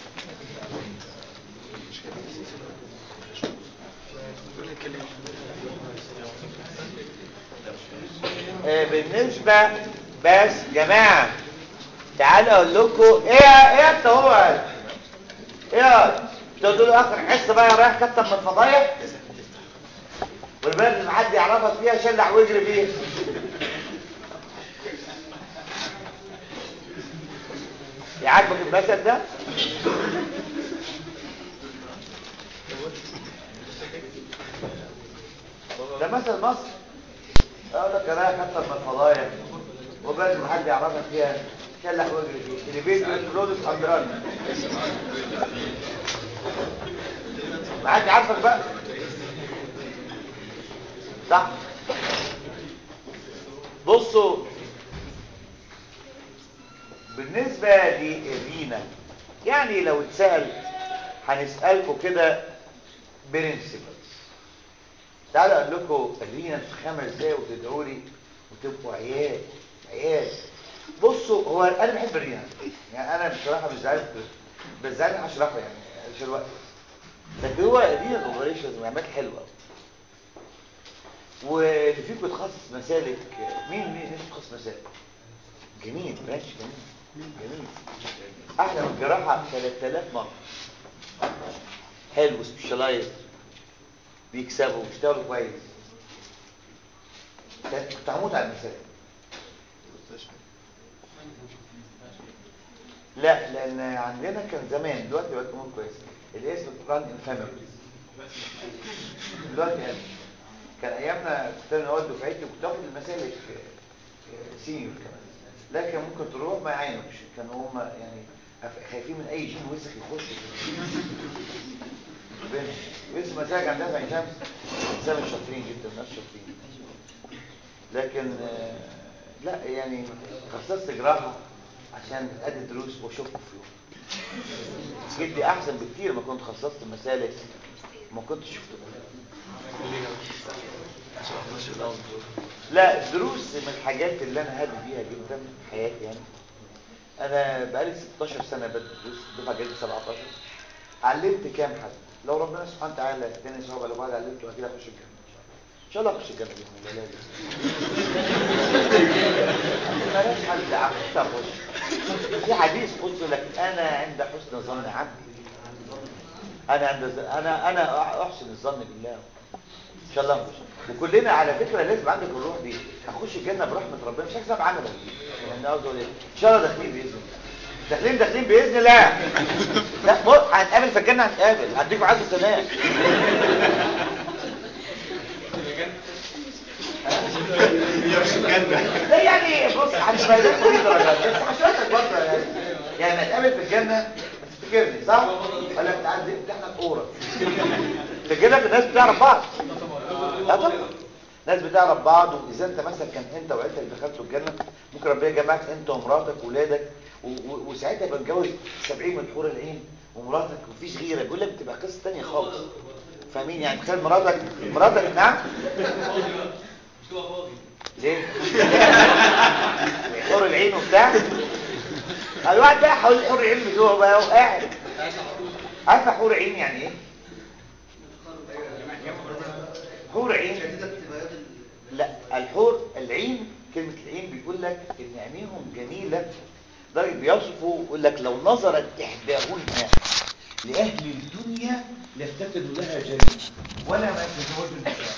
آه، بالنسبة بس جماعة تعالوا اقول لكم ايه ايه انت هو ايه تقولوا له اخر حصه بقى رايح كتب من الفضايح والبلد اللي حد يعرفك فيها شلح واجري فيها يعجبك المثل ده ده مثل مصر اقول لك رايح كتب من الفضايح وبلد اللي حد يعرفك فيها شلح واجري فيها اللي بيت كلودس اندران ما حد عارفك بقى صح بصوا بالنسبة للرينا يعني لو اتسأل هنسألكم كده برنسبلز تعالوا اقول لكم الرينا في خمس دقايق وتدعوا لي وتبقوا عيال عيال بصوا هو انا بحب الرينا يعني انا بصراحه مش زعلان بس زعلان هشرحه يعني عشان الوقت لكن هو الرينا اوبريشنز وعملت حلوه واللي فيكم يتخصص مسالك مين مين نفسه يتخصص مسالك جميل ماشي جميل جميل احلى من الجراحه 3000 مره حلو سبيشالايز بيكسبوا بيشتغلوا كويس كنت هموت على المسالك لا لان عندنا كان زمان دلوقتي بقت امور كويسه الاسم ران انفاميلي دلوقتي يعني كان ايامنا كنت انا اول دفعتي كنت اخد المسالك سينيور كمان لكن ممكن تروح ما يعينوش كانوا هم يعني خايفين من اي جين وسخ يخش بس مساج عندنا في عين شمس انسان شاطرين جدا ناس شاطرين لكن آه، لا يعني خصصت جراحه عشان ادي دروس واشوفكم في يوم جدي احسن بكتير ما كنت خصصت مسالك ما كنتش شفته لا دروس من الحاجات اللي انا هادي بيها جدا في حياتي يعني انا بقالي 16 سنه بدرس دفعه جديده 17 علمت كام حد لو ربنا سبحانه وتعالى اداني ثواب على بعض علمته اكيد اخش الجنه ان شاء الله اخش الجنه باذن الله لا لا مالهاش حل عملت اخش في حديث قلت لك انا عند حسن ظن عبدي انا عند ز- انا انا احسن الظن بالله ان شاء الله نخش وكلنا على فكره لازم عندك الروح دي هخش الجنه برحمه ربنا مش هكسب عملك يعني عاوز اقول ايه ان شاء الله داخلين باذن الله داخلين داخلين باذن الله لا بص هنتقابل في الجنه هنتقابل هديكوا عز السلام لا يعني بص هنبقى لكم دي درجات بس هشوفك برضه يعني يعني نتقابل في الجنه تفتكرني صح؟ ولا بتعدي بتحنا كوره في الجنه الناس بتعرف بعض لا طبعا ناس بتعرف بعض واذا انت مثلا كان انت وعيلتك دخلتوا الجنه ممكن ربنا يجمعك انت ومراتك واولادك و- و- وساعتها يبقى متجوز 70 من حور العين ومراتك مفيش غيرك بيقول لك بتبقى قصه ثانيه خالص فاهمين يعني تخيل مراتك مراتك نعم ليه؟ حور العين وبتاع الواحد بقى حول حور العين بتوعه بقى وقاعد عارفه حور عين يعني ايه؟ حور عين لا الحور العين كلمة العين بيقول لك ان عينيهم جميلة درجة بيوصفوا يقول لك لو نظرت احداهن لأهل الدنيا لافتتنوا لها جميعا ولا ما يتزوجوا النساء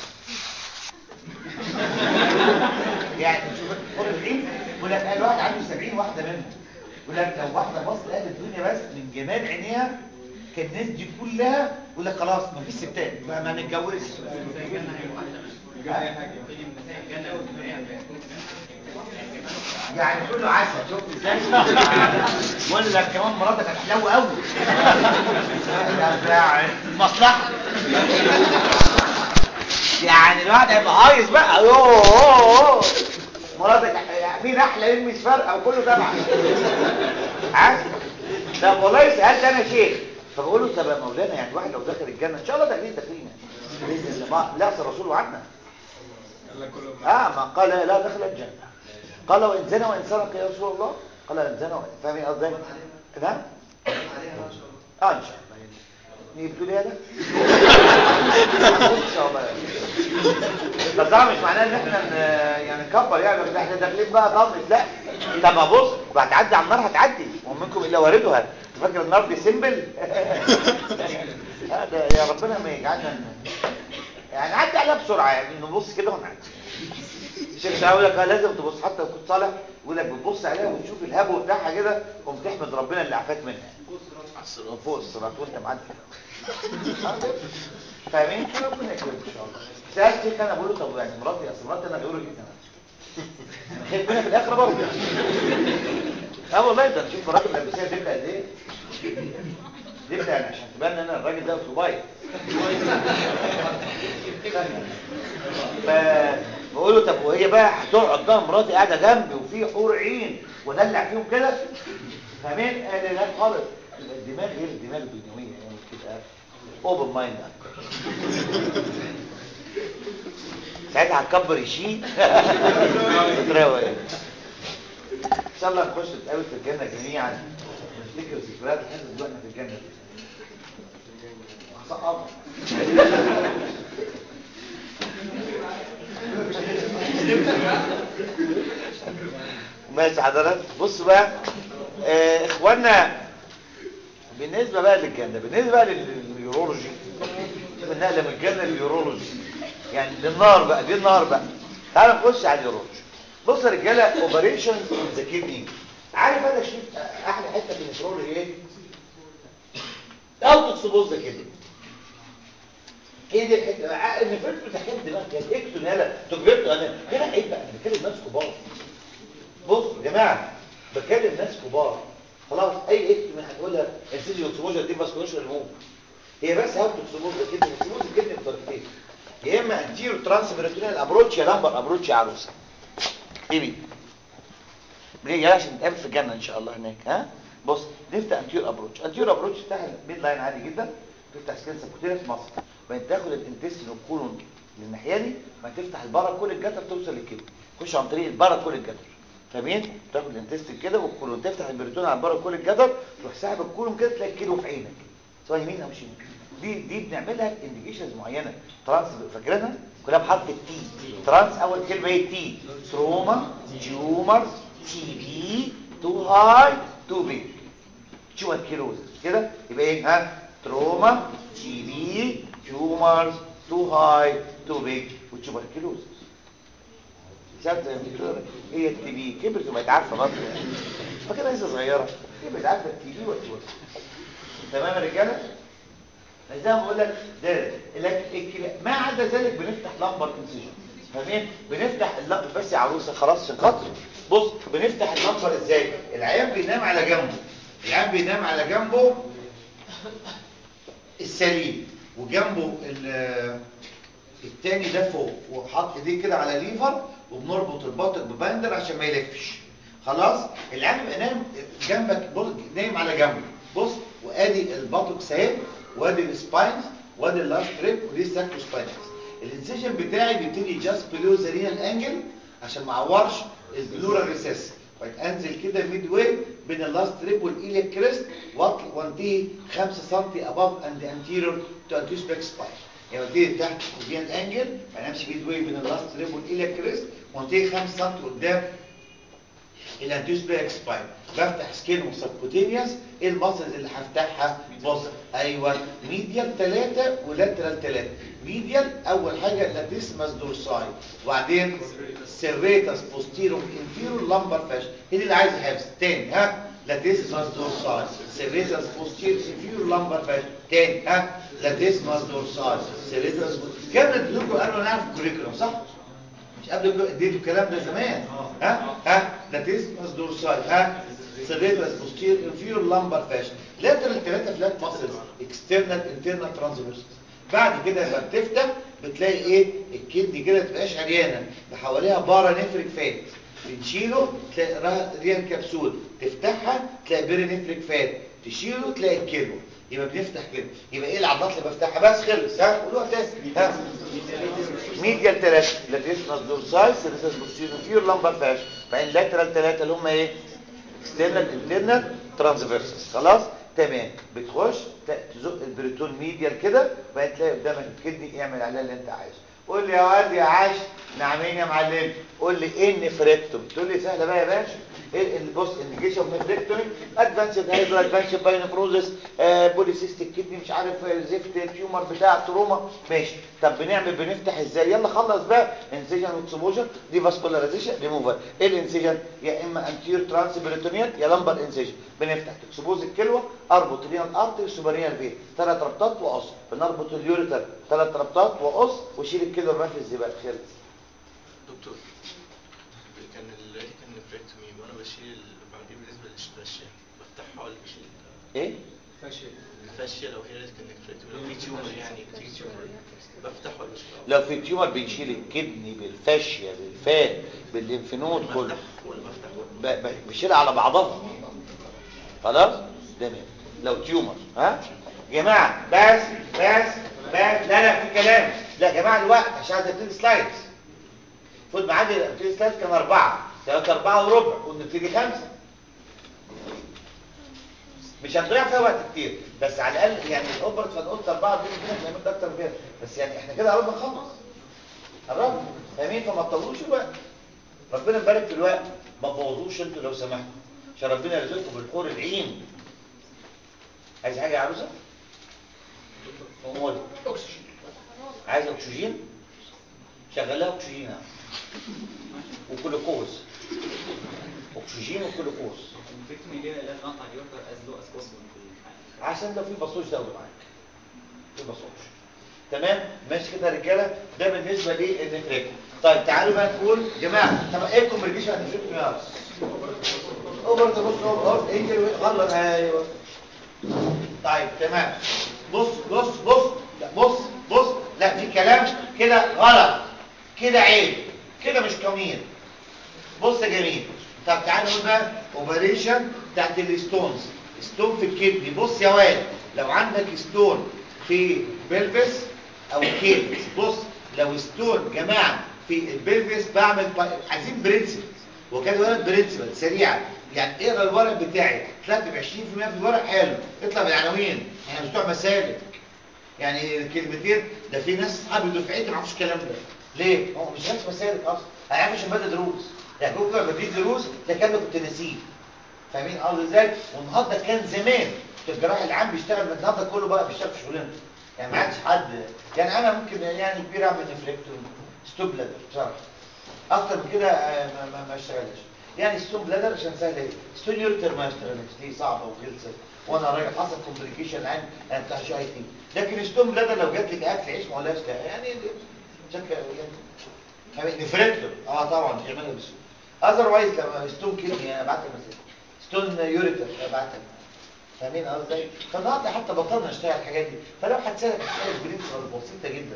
يعني شوف حور العين يقول لك الواحد عنده 70 واحدة منهم يقول لك لو واحدة بص لأهل الدنيا بس من جمال عينيها كان الناس دي كلها يقول لك خلاص مفيش ستات بقى ما نتجوزش يعني كله عسل شوف ازاي بقول لك كمان مراتك هتحلو قوي مصلحه يعني الواحد هيبقى هايص بقى يوه أوه، أوه. مراتك يعني مين احلى مين مش فارقه وكله تبعك عارف طب والله سالت انا شيخ فبقول له طب يا مولانا يعني الواحد لو دخل الجنه ان شاء الله داخلين داخلين يعني باذن الله ما لا أصل الرسول وعدنا اه ما قال لا دخل الجنه قال وان زنى وان سرق يا رسول الله قال ان زنى وان فاهمين قصدي نعم اه ان شاء الله يعني نيجي بتقول ايه ده ان شاء الله يعني بس ده مش معناه ان احنا ن- يعني نكبر يعني ده احنا داخلين بقى ضمت لا طب ما بص هتعدي على النار هتعدي ومنكم الا واردها أنت فاكر النار دي سيمبل هذا يا ربنا ما يجعلنا ن- يعني عدي عليها بسرعه يعني نبص كده ونعدي الشيخ شعبي يقول لك آه لازم تبص حتى لو كنت صالح يقول لك بتبص عليها وتشوف الهبو بتاعها كده قوم تحمد ربنا اللي عفاك منها فوق الصراط وانت معدي فاهمين كده ربنا يكرمك ان شاء الله سالت شيخ انا بقول له طب يعني مراتي اصل مراتي انا غيره جدا انا خايف منها في الاخره برضه اه والله ده نشوف مراتي ملبسيه دبله قد ايه دبله يعني عشان تبان ان انا الراجل ده صبايا فبقول له طب وهي بقى هتقعد بقى مراتي قاعده جنبي وفي حور عين ودلع فيهم كده فاهمين قال لي لا خالص يبقى الدماغ غير الدماغ الدنيويه يعني تبقى اوبن مايند ساعتها هتكبر يشيل تراوي ان شاء الله نخش نتقابل في الجنه جميعا ونفتكر ذكريات الحزن اللي احنا في الجنه دي هسقط ماشي حضرتك بصوا بقى آه اخوانا بالنسبه بقى للجنه بالنسبه بقى لليورولوجي النقله من الجنه لليورولوجي يعني للنار بقى دي النار بقى تعال نخش على اليورولوجي بص يا رجاله اوبريشن اون ذا كيدني عارف انا شايف احلى حته في النفرولوجي ايه اوت سبوز ذا كيدني هي دي الحته النفرولوجي بتحب دماغك يا اكتب يلا تجربته انا هنا عيب بقى انا بتكلم ناس كبار بصوا يا جماعه بكلم ناس كبار خلاص اي اكت من هتقولها انسيجي اكسبوجر دي فاسكولوشن ريموف هي بس هاو اكسبوجر كده اكسبوجر كده بطريقتين يا اما انتيرو ترانس بريتونيال ابروتش يا لامبر ابروتش يا عروسه ايه ليه يا عشان نتقابل في الجنه ان شاء الله هناك ها بص نفتح انتيرو ابروتش انتيرو ابروتش تفتح الميد لاين عادي جدا تفتح سكين سبكوتيريا في مصر وبعدين تاخد الانتستين والكولون للناحيه دي ما تفتح البارا كل الجتر توصل للكبد خش عن طريق البارا كل الجتر فاهمين تاخد الانتستين كده والكولون تفتح البريتون على البارا كل الجتر تروح ساحب الكولون كده تلاقي الكيلو في عينك سواء يمين او شمال دي دي بنعملها انديكيشنز معينه ترانس فاكرينها كلها بحرف التي ترانس اول كلمه ايه تي تروما تيومر تي بي تو هاي تو بيج تيومر كيروز كده يبقى ايه ها تروما تي بي تيومرز تو هاي تو بيج وتيومر كيروز شفت يا دكتور هي التي بي كبرت وبقت عارفه برضه يعني فاكرها لسه صغيره كبرت عارفه التي بي والتيومر تمام يا رجاله زي ما بقول لك ده لكن الكلا- ما عدا ذلك بنفتح لمبر انسيجن فاهمين بنفتح اللمبر بس يا عروسه خلاص عشان خاطر بص بنفتح اللمبر ازاي العيان بينام على جنبه العيان بينام على جنبه السليم وجنبه ال- التاني ده فوق وحط ايديه كده على ليفر وبنربط الباطق بباندر عشان ما يلفش خلاص العيان بيبقى نايم جنبك بص نايم على جنبه بص وادي الباطق سايب وادي السباينز وادي اللاست ريب ودي الساكرو سباينز الانسيجن بتاعي بيبتدي جاست بلو ذا رينال انجل عشان ما اعورش البلورال ريسيس انزل كده ميد واي بين اللاست ريب والايليك كريست واطل- وانتهي 5 سم اباف اند انتيريور تو انتيوس باك سباين يعني ابتدي تحت الرينال انجل بعدين امشي ميد واي بين اللاست ريب والايليك كريست وانتهي 5 سم قدام الانتيوس باك سباين بفتح سكين وسبكوتينيوس ايه المسلز اللي هفتحها بص ايوه ميديال 3 ولاترال 3 ميديال اول حاجه لاتيسماس دورساي وبعدين سيريتاس بوستيرو انفيرو لامبر فاش هي دي اللي عايز حفظ تاني ها لاتيسماس دورساي سيريتاس بوستيرو انفيرو لامبر فاش تاني ها لاتيسماس دورساي سيريتاس كام ادلكم قالوا نعرف الكوريكولوم صح مش قبل اديتوا الكلام ده زمان ها ها لاتيسماس دورساي ها سيريتاس بوستير انفيرور لامبر فاش لاترال ثلاثه فلات ماسلز اكسترنال انترنال ترانسفيرس بعد كده لما بتفتح بتلاقي ايه الكدني كده تبقاش عريانه حواليها بارا نفرك فات بنشيله تلاقي راه- ريان كبسول تفتحها تلاقي بيري نفرك فات تشيله تلاقي الكلوه يبقى بنفتح كده يبقى ايه العضلات اللي بفتحها بس خلص ها قولوها تاني ها ميديال 3 لاتيسماس دورساي سيريساس بوستيرو فيور لامبر فاش بعدين لاترال 3 اللي هم ايه اكسترنال انترنال ترانسفيرسس خلاص تمام بتخش ت- تزق البريتون ميديال كده بعدين تلاقي قدامك الكدني اعمل عليها اللي انت عايزه قول لي يا واد يا عاش نعمين يا معلم قول لي ايه النفريكتوم تقول لي سهله بقى يا باشا ايه اللي بص انديكيشن نفريكتومي ادفانسد هايدرو ادفانسد باينفروزس بوليسيستيك كدني مش عارف آه، زفت تيومر بتاع تروما ماشي طب بنعمل بنفتح ازاي يلا خلص بقى انسيجن واكسبوجر دي فاسكولاريزيشن ريموفر ايه الانسيجن يا اما انتير ترانس بريتونيال يا لمبر انسيجن بنفتح تكسبوز الكلوه اربط ريال ارتري سوبريال فين ثلاث ربطات وقص بنربط اليوريتر ثلاث ربطات وقص وشيل الكلوه ما في الزباله خلص دكتور كان الريتيكال نفريكتومي وانا بشيل بعدين بالنسبه للفاشيه بفتحها ولا بشيل ايه الفاشيه لو هي ريتيكال نفريكتومي لو في تيومر يعني بتيجي تيومر بفتح ولا بشيل لو في تيومر بنشيل الكدني بالفاشيه بالفات بالليمفنود كله بفتح ولا بفتح ولا ب- ب- بشيلها على بعضها خلاص تمام لو تيومر ها جماعه بس بس بس لا لا في كلام لا يا جماعه الوقت عشان عايز ابتدي سلايدز المفروض معادي ابتدي سلايدز كان اربعه ثلاثة اربعة وربع كنا نبتدي خمسة مش هنضيع فيها وقت كتير بس على الاقل يعني الاوبرت فنقول اربعة دي ممكن نعمل اكتر من كده بس يعني احنا كده قربنا نخلص قربنا فاهمين فما تطولوش الوقت ربنا يبارك في الوقت ما تبوظوش انتوا لو سمحتوا عشان ربنا يرزقكم بالحور العين عايز حاجه يا عروسه قول اكسجين عايز اكسجين شغل لها اكسجين اهو. وجلوكوز اكسجين وجلوكوز الفكرة ليه لازم اقطع اليورتر از لو از بوسبل في الحلقة عشان لو في بصوش تاخده معاك في بصوش تمام ماشي كده يا رجاله ده بالنسبه للنفريك طيب تعالوا بقى نقول جماعه طب ايه الكومبليكيشن هنشوف يا اوفر ذا بص اوفر انجل غلط ايوه طيب تمام بص بص بص لا بص بص لا في كلام كده غلط كده عيب كده مش كمين بص يا جميل طب تعالى نقول بقى اوبريشن بتاعت الستونز ستون في الكدني بص يا واد لو عندك ستون في بلفس او كيلز بص لو ستون جماعه في البلفس بعمل با... عايزين برنسبل وكان ولد برنسبل سريعه يعني اقرا الورق بتاعي طلعت ب 20% في الورق حلو اطلع بالعناوين احنا بتوع مسالك يعني كلمتين ده في ناس اصحابي دفعتي ما يعرفوش الكلام ده ليه هو مش عارف مسالك اصلا هيعرف عشان بدأ دروس يعني كل ما بديت دروس ده كان كنت ناسيه فاهمين قصدي ازاي والنهارده كان زمان في الجراح العام بيشتغل من النهارده كله بقى بيشتغل في شغلانته يعني ما عادش حد يعني انا ممكن يعني كبير اعمل نفلكتور ستوب بلادر بصراحه اكتر من كده آه، ما, ما, ما اشتغلش يعني ستون بلادر عشان سهل ايه ستون يورتر ما اشتغلش دي صعبه وغلسه وانا راجل حصل كومبليكيشن عن انا بتاع شي اي تي لكن ستون بلادر لو جات لك اكل عيش ما اقولهاش لا يعني شكل يعني نفركتور اه طبعا بيعملها بسهوله اذروايز لما ستون كيدني ابعت لك مسج ستون يوريتر ابعت لك فاهمين قصدي ازاي فالنهارده حتى بطلنا نشتغل الحاجات دي فلو هتسالك هتسالك برنسبل بسيطه جدا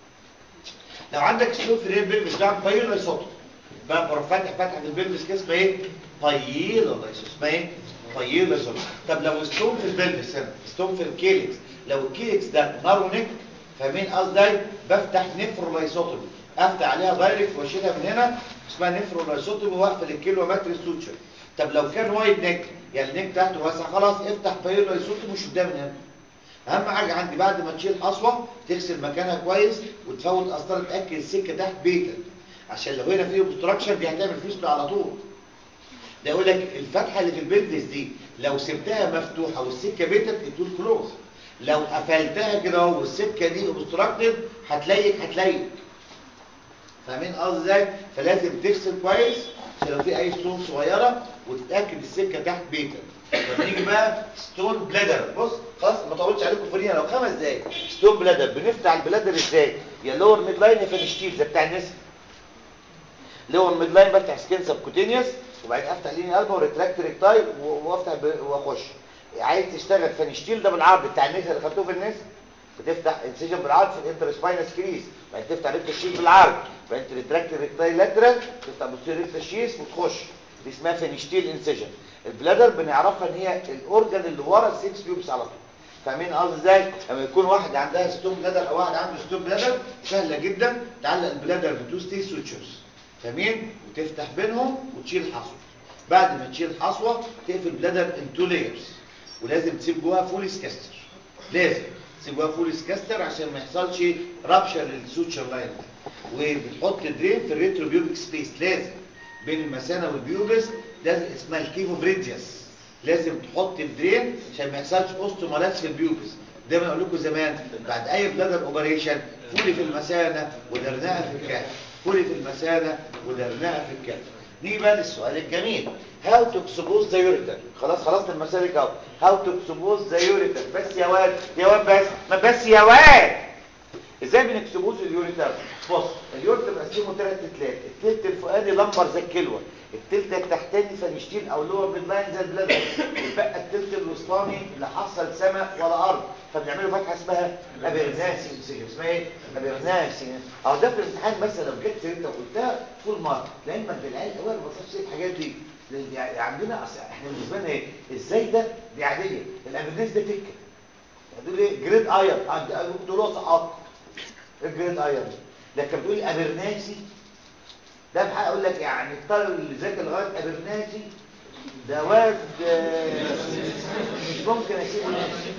لو عندك ستون في الريل بيلفس ده بايل ليسوتو بقى بروح فاتح فتحه في البيلفس كده اسمها ايه بايل ليسوتو اسمها ايه بايل ليسوتو طب لو ستون في البيلفس هنا ستون في الكيلكس لو الكيلكس ده نارو نيك فاهمين قصدي ازاي بفتح نفرولايسوتومي افتح عليها دايركت واشيلها من هنا اسمها نفرولايسوتومي واقفل الكيلو متر سوتشر طب لو كان وايد نيك يعني النيك تحته واسع خلاص افتح بايلولايسوتومي وشدها من هنا اهم حاجه عندي بعد ما تشيل حصوه تغسل مكانها كويس وتفوت قسطره تاكد السكه تحت بيتك عشان لو هنا فيه اوبستراكشن دي هتعمل فيستو على طول ده يقول لك الفتحه اللي في البلفس دي لو سبتها مفتوحه والسكه بيتك تقول كلوز لو قفلتها كده اهو والسكه دي اوبستراكتد هتليك هتليك فاهمين قصدي ازاي فلازم تغسل كويس عشان لو في اي ستون صغيره وتتاكد السكه تحت بيتك فبنيجي بقى ستون بلادر بص خلاص ما طولتش عليكم فرينا لو خمس دقايق ستون بلادر بنفتح البلادر ازاي يا لور ميد لاين يا فينشتيل زي بتاع النسا لور ميد لاين بفتح سكين سبكوتينيوس وبعدين افتح ليني قلبه وريتراكت ريكتاي وافتح ب- واخش عايز تشتغل فينشتيل ده بالعرض بتاع النسا اللي خدتوه في النسا بتفتح انسجن بالعرض في الانترسباينس كريس بعدين تفتح ريكتا شيس بالعرض بعدين تريتراكت ريكتاي لاترال تفتح بوستير ريكتا شيس وتخش دي اسمها فينشتيل انسجن البلادر بنعرفها ان هي الاورجن اللي ورا السكس بيوبس على طول فاهمين قصدي ازاي لما يكون واحد عندها ستون بلادر او واحد عنده ستون بلادر سهله جدا تعلق البلادر بتو ستي سوتشرز فاهمين وتفتح بينهم وتشيل حصوه بعد ما تشيل حصوه تقفل بلادر ان تو لايرز ولازم تسيب جواها فوليس كاستر لازم تسيب جواها فوليس كاستر عشان ما يحصلش رابشر للسوتشر لاين وبتحط درين في الريترو بيوبك سبيس لازم بين المثانه والبيوبس ده اسمها الكيفو فريديوس لازم تحط الدرين عشان ما يحصلش اوستومالاس في البيوبس دايما اقول لكم زمان بعد اي بلادر اوبريشن فولي في المثانه ودرناها في الكهف فولي في المثانه ودرناها في الكهف نيجي بقى للسؤال الجميل هاو تو اكسبوز ذا يوريتر خلاص خلصنا المسالك اهو هاو تو اكسبوز ذا يوريتر بس يا واد يا واد بس ما بس يا واد ازاي بنكسبوز اليوريتر بص اليوريتر بنقسمه ثلاث تلات التلت الفوقاني لمبر زي الكلوه التلت التحتاني فنشتين او لور ميد لاين زي البلادر يبقى التلت الوسطاني لا حصل سماء ولا ارض فبنعمله فتحه اسمها ابرناسي انسجن اسمها ايه ابرناسي اهو ده في الامتحان مثلا لو جبت انت وقلتها فول مارك لعلمك بالعيال الاول ما تصير الحاجات دي لأن يعني عندنا أصل احنا بالنسبه لنا ايه ازاي ده دي عاديه الابرناس ده تكه هتقول ايه جريد اير دول سقط الجريد اير لكن بتقول لي ابرناسي ده بحق اقول لك يعني الطالب اللي ذاكر لغايه ابرناسي ده واد آه، مش ممكن اسيبه ناسي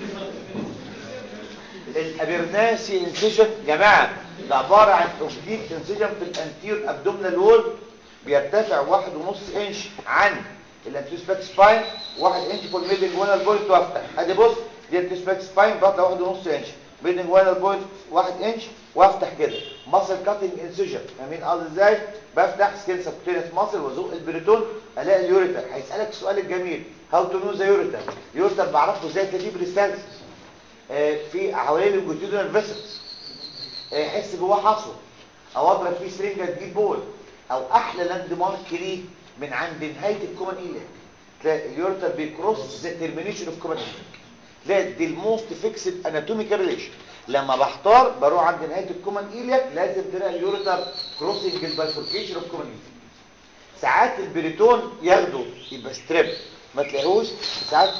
الابرناسي انسيجن جماعه ده عباره عن اوبليك انسيجن في الانتير ابدومينال وول بيرتفع واحد ونص انش عن الانتيسباك سباين واحد انش فوق الميدنج وانال بوينت وافتح ادي بص دي الانتيسباك سباين بطلع واحد ونص انش ميدنج وانال بوينت واحد انش وافتح كده ماسل كاتنج انسيجن فاهمين قصدي ازاي بفتح سكين سبكتينس ماسل وازق البريتون الاقي اليوريتر هيسالك السؤال الجميل هاو تو نو ذا يوريتر اليوريتر بعرفه ازاي تجيب ريستانس في حوالين الجوتيدونال فيسلز احس جواه حصوه او اضرب فيه سرنجه تجيب بول او احلى لاند مارك ليه من عند نهايه الكومن ايلك تلاقي اليوريتر بيكروس ذا ترمينيشن اوف كومن ايلك تلاقي دي الموست فيكسد اناتوميكال ريليشن لما بختار بروح عند نهايه الكومن ايليك لازم تلاقي اليوريتر كروسنج البايفوركيشن اوف كومن ايليك ساعات البريتون ياخده يبقى ستريب ما تلاقيهوش ساعات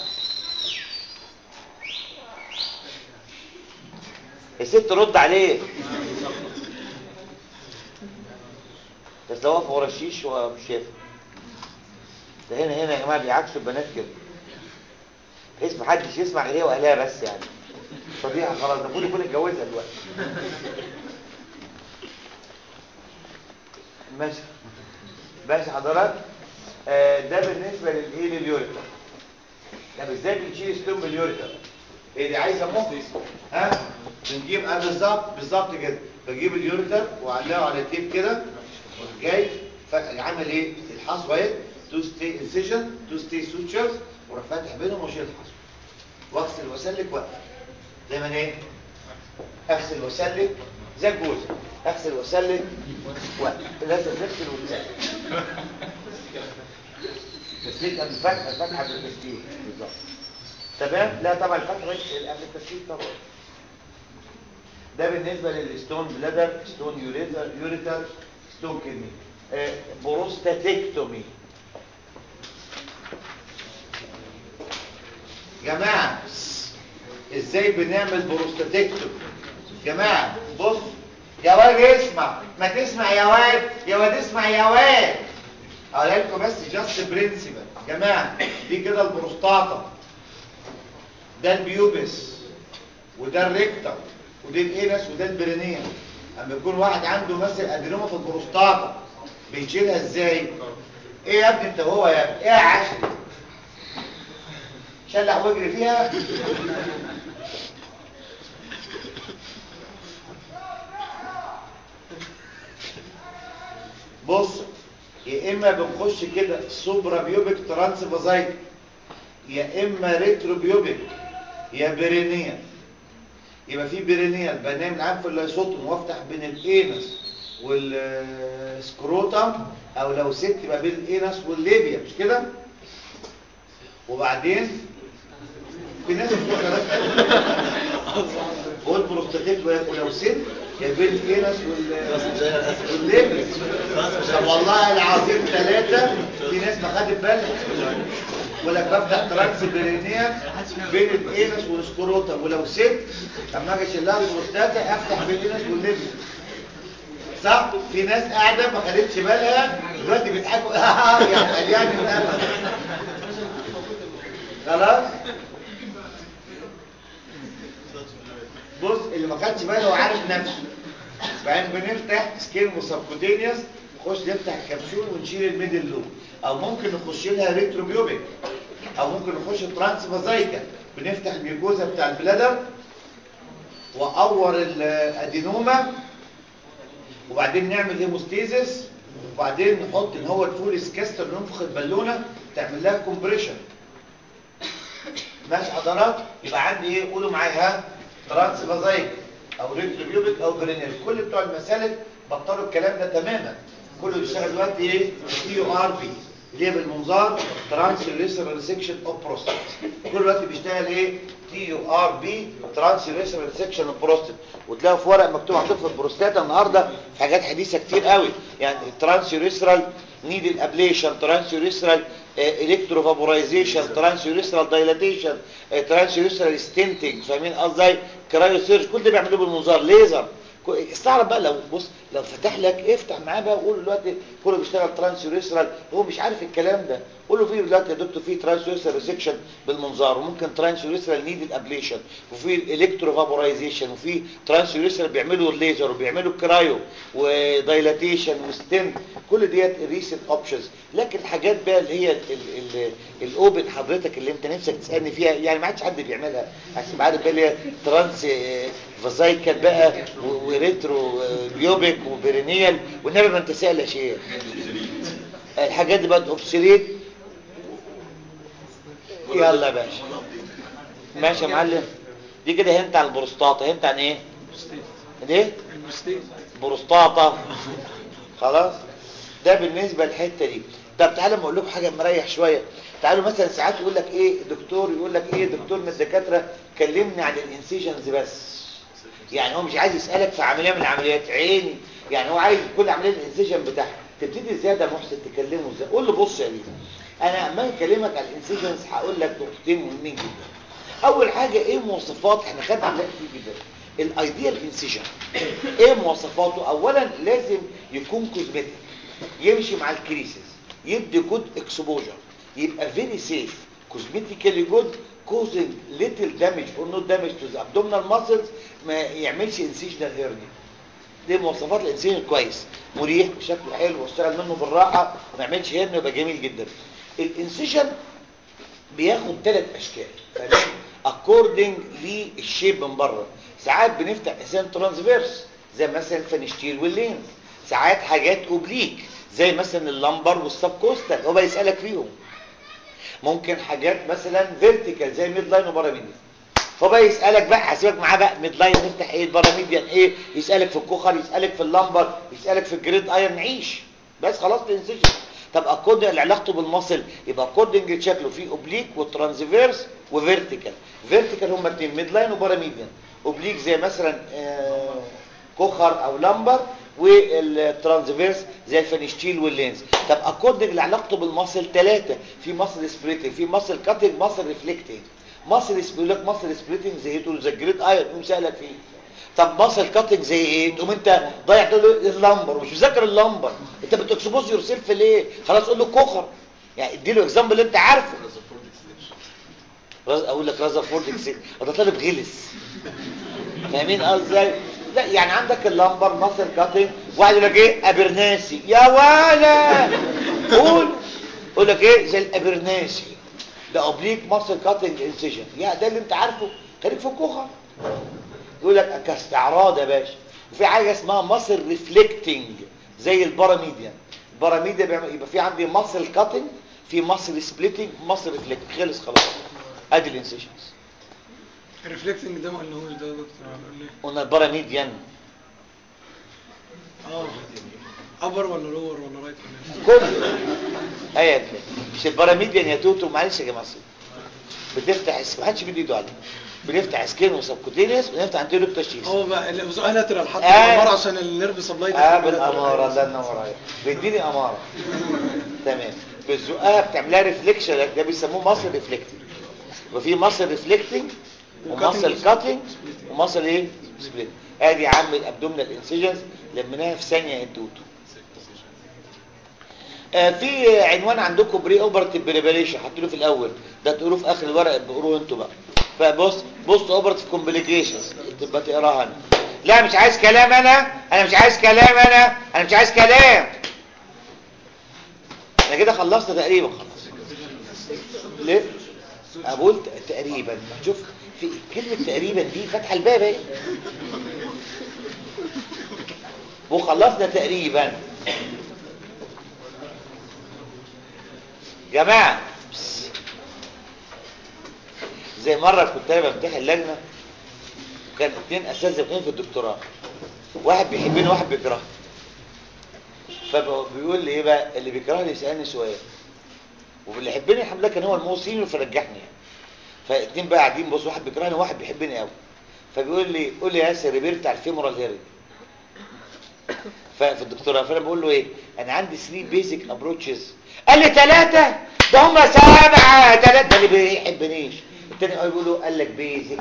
الست رد عليه اصل واقف ورا الشيش ومش شايف ده هنا هنا يا جماعه بيعكسوا البنات كده بحيث محدش يسمع غير هي واهلها بس يعني فضيحه خلاص ده المفروض يكون اتجوزها دلوقتي ماشي ماشي حضرتك آه ده بالنسبه للايه لليوريتر طب ازاي بنشيل ستون باليوريتر ايه دي عايزه مخ ها بنجيب اه بالظبط بالظبط كده بجيب اليوريتر واعلقه على تيب كده جاي عامل ايه الحص وايد تو ستي انسيجن تو ستي سوتشرز واروح فاتح بينهم واشيل الحصو واغسل واسلك واقفل زي ما انا ايه اغسل واسلك زي الجوز اغسل واسلك واقفل لازم تغسل وتسلك تسليك قبل الفتح الفتح قبل التسليك بالظبط تمام لا طبعا الفتح بس قبل التسليك طبعا ده بالنسبه للستون بلادر ستون يوريتر يوريتر ستون كدني آه بروستاتيكتومي جماعه ازاي بنعمل بروستاتيكتومي جماعه بص يا واد اسمع ما تسمع يا واد يا واد اسمع يا واد اقول لكم بس جاست برنسبل جماعه دي كده البروستاتا ده البيوبس وده الريكتم ودي الانس وده البرينيه اما يكون واحد عنده مثلا ادينوما في البروستاتا بيشيلها ازاي ايه يا ابني انت هو يا ابني ايه يا عشري شلح واجري فيها بص يا اما بنخش كده سوبرا بيوبك ترانس فازايك يا اما ريترو بيوبك يا برينيال يبقى في برينيال بنام العام في اللايسوتوم وافتح بين الانس والسكروتم او لو ست يبقى بين الانس والليبيا مش كده وبعدين في ناس بتقول انا بقول بروستاتيت ولو ست يا بين الانس والليبيا طب والله العظيم ثلاثه في ناس ما خدت بالها يقول لك بفتح ترانس برينيال بين الانس والسكروتم ولو ست اما اجي اشيل لها البروستاتا افتح بين الانس والليبيا صح في ناس قاعده ما خدتش بالها دلوقتي بيضحكوا يعني قليان الامل خلاص بص اللي ما خدش باله هو عارف نفسه بعدين بنفتح سكين وسبكوتينيوس نخش نفتح الكبسول ونشيل الميدل لوب او ممكن نخش لها ريتروبيوبيك او ممكن نخش ترانس فازايكا بنفتح الميوكوزا بتاع البلادر واور الادينوما وبعدين نعمل هيموستيزس وبعدين نحط ان هو الفوليس كاستر ننفخ البالونه تعمل لها كومبريشن ماشي حضرات يبقى عندي ايه قولوا معايا ها ترانس فازايك او ريتروبيوبيك او برينيال كل بتوع المسالك بطلوا الكلام ده تماما كله بيشتغل دلوقتي ايه تي يو ار بي اللي هي بالمنظار ترانس ريسر ريسكشن اوف بروستات كل دلوقتي بيشتغل ايه تي يو ار بي ترانس ريسر ريسكشن اوف بروستات وتلاقوا في ورق مكتوب عندكم في البروستاتا النهارده في حاجات حديثه كتير قوي يعني ترانس ريسرال نيدل ابليشن ترانس ريسرال الكتروفابورايزيشن ترانس ريسرال دايلاتيشن ترانس ريسرال ستنتنج فاهمين قصدي كرايو سيرج كل ده بيعملوه بالمنظار ليزر استعرض بقى لو بص لو فتح لك افتح معاه بقى وقول له دلوقتي كله بيشتغل ترانسيوريسرال هو مش عارف الكلام ده قول له في دلوقتي يا دكتور في ترانسيوريسرال ريسكشن بالمنظار وممكن ترانسيوريسرال نيدل ابليشن وفي الكتروفابورايزيشن وفي ترانسيوريسرال بيعملوا الليزر وبيعملوا كرايو ودايلاتيشن وستنت كل ديت ريسنت اوبشنز لكن الحاجات بقى اللي هي الاوبن حضرتك اللي انت نفسك تسالني فيها يعني ما عادش حد بيعملها عشان عارف بقى اللي هي ترانس فازايكل بقى وريترو بيوبيك وبرينيال والنبي ما انت سائل يا شيخ الحاجات دي بقت اوبسوليت يلا يا باشا ماشي يا معلم دي كده هنت عن البروستاتا هنت عن ايه ايه بروستاتا خلاص ده بالنسبه للحته دي طب تعالوا اقول لكم حاجه مريح شويه تعالوا مثلا ساعات يقول لك ايه دكتور يقول لك ايه دكتور من الدكاتره كلمني عن الانسيجنز بس يعني هو مش عايز يسالك في عمليه من العمليات عيني يعني هو عايز كل عمليه الانسيجن بتاعها تبتدي ازاي ده محسن تكلمه ازاي قول له بص يا بيه انا اما اكلمك عن الانسيجنز هقول لك نقطتين مهمين جدا اول حاجه ايه مواصفات احنا خدنا عليها كتير جدا الايديال انسيجن ايه مواصفاته اولا لازم يكون كوزمتيك يمشي مع الكريسز يدي جود اكسبوجر يبقى فيري سيف كوزمتيكالي جود causing little damage or no damage to the abdominal muscles ما يعملش انسيجنال هيرنيا دي مواصفات الانسان كويس مريح وشكله حلو واشتغل منه بالراحه ما يعملش هيرنيا يبقى جميل جدا الانسيجن بياخد ثلاث اشكال فاهم اكوردنج للشيب من بره ساعات بنفتح انسان ترانسفيرس زي مثلا فينشتير واللينز ساعات حاجات اوبليك زي مثلا اللمبر والسب كوستال هو بيسالك فيهم ممكن حاجات مثلا فيرتيكال زي ميد لاين وباراميديان فبقى يسالك بقى هسيبك معاه بقى ميد لاين نفتح ايه الباراميديان ايه يسالك في الكوخر يسالك في اللمبر يسالك في الجريد ايرن عيش بس خلاص تنسجن طب اكوردنج اللي علاقته بالمصل يبقى اكوردنج شكله فيه اوبليك وترانسفيرس وفيرتيكال فيرتيكال هم اثنين ميد لاين وباراميديان اوبليك زي مثلا آه كوخر او لمبر والترانسفيرس زي الفينشتيل واللينز طب اكوردنج اللي علاقته بالمصل ثلاثه في مصل سبليتنج في مصل كاتنج مصل ريفلكتنج مصل بيقول لك مصل سبليتنج زي ايه تقول زي الجريد ايرون يقوم سالك فيه طب مصل كاتنج زي ايه تقوم انت ضايع تقول له اللمبر مش مذاكر اللمبر انت بتكسبوز يور سيلف ليه خلاص قول له كوخر يعني ادي له اكزامبل اللي انت عارفه راز اقول لك رازرفورد اكسيد ده طالب غلس فاهمين ازاي لا يعني عندك اللمبر مصر كاتنج واحد يقول لك ايه ابرناسي يا ولا قول يقول لك ايه زي الابرناسي ده اوبليك مصر كاتنج انسيجن يا ده اللي انت عارفه خليك في الكوخه يقول لك كاستعراض يا باشا وفي حاجه اسمها مصر ريفلكتنج زي الباراميديان الباراميديا بيعمل يبقى في عندي مصر كاتنج في مصر سبليتنج مصر ريفلكت خلص خلاص ادي الانسيجنز الريفلكتنج ده ما قلناهوش ده يا دكتور قلنا قلنا الباراميديان اه ابر ولا لور ولا رايت ولا left؟ كل ايا كان مش الباراميديان يا توتو معلش يا جماعه بتفتح اس- ما حدش بيدي ايده عليه بنفتح سكين وسبكوتينيوس ونفتح انتيريو تشخيص هو بقى السؤال لاترال حط آه. الاماره عشان النيرف سبلاي اه بالاماره الله ينور عليك بيديني اماره تمام بالزقها بتعملها ريفليكشن ده بيسموه ماسل ريفلكتنج يبقى في ماسل ريفلكتنج وماسل كاتنج وماسل ايه سبليت ادي يا عم الابدومينال انسيجنز لميناها في ثانيه انتوتو آه في عنوان عندكم بري اوبرتيف بريباريشن حطوا في الاول ده تقروه في اخر الورق بقروه انتوا بقى فبص بص اوبرتيف كومبليكيشنز تبقى تقراها انا لا مش عايز كلام انا انا مش عايز كلام انا انا مش عايز كلام انا كده خلصت تقريبا خلاص ليه اقول ت- تقريبا شوف في كلمه تقريبا دي فاتحه الباب اهي وخلصنا تقريبا جماعه بس. زي مره كنت انا بمتحن لجنه وكان اتنين اساتذه اتنين في الدكتوراه واحد بيحبني وواحد بيكرهني فبيقول لي ايه بقى اللي بيكرهني يسالني سؤال واللي يحبني الحمد لله كان هو الموصين فرجحني يعني فاتنين بقى قاعدين بص واحد بيكرهني وواحد بيحبني قوي فبيقول لي قول لي يا ياسر ريبير بتاع الفيمورال هيرنج ففي الدكتوراه فانا بقول له ايه انا عندي 3 بيزك ابروتشز قال لي ثلاثه ده هم سبعه ثلاثه ده اللي بيحبنيش التاني قال بيقول له قال لك بيزك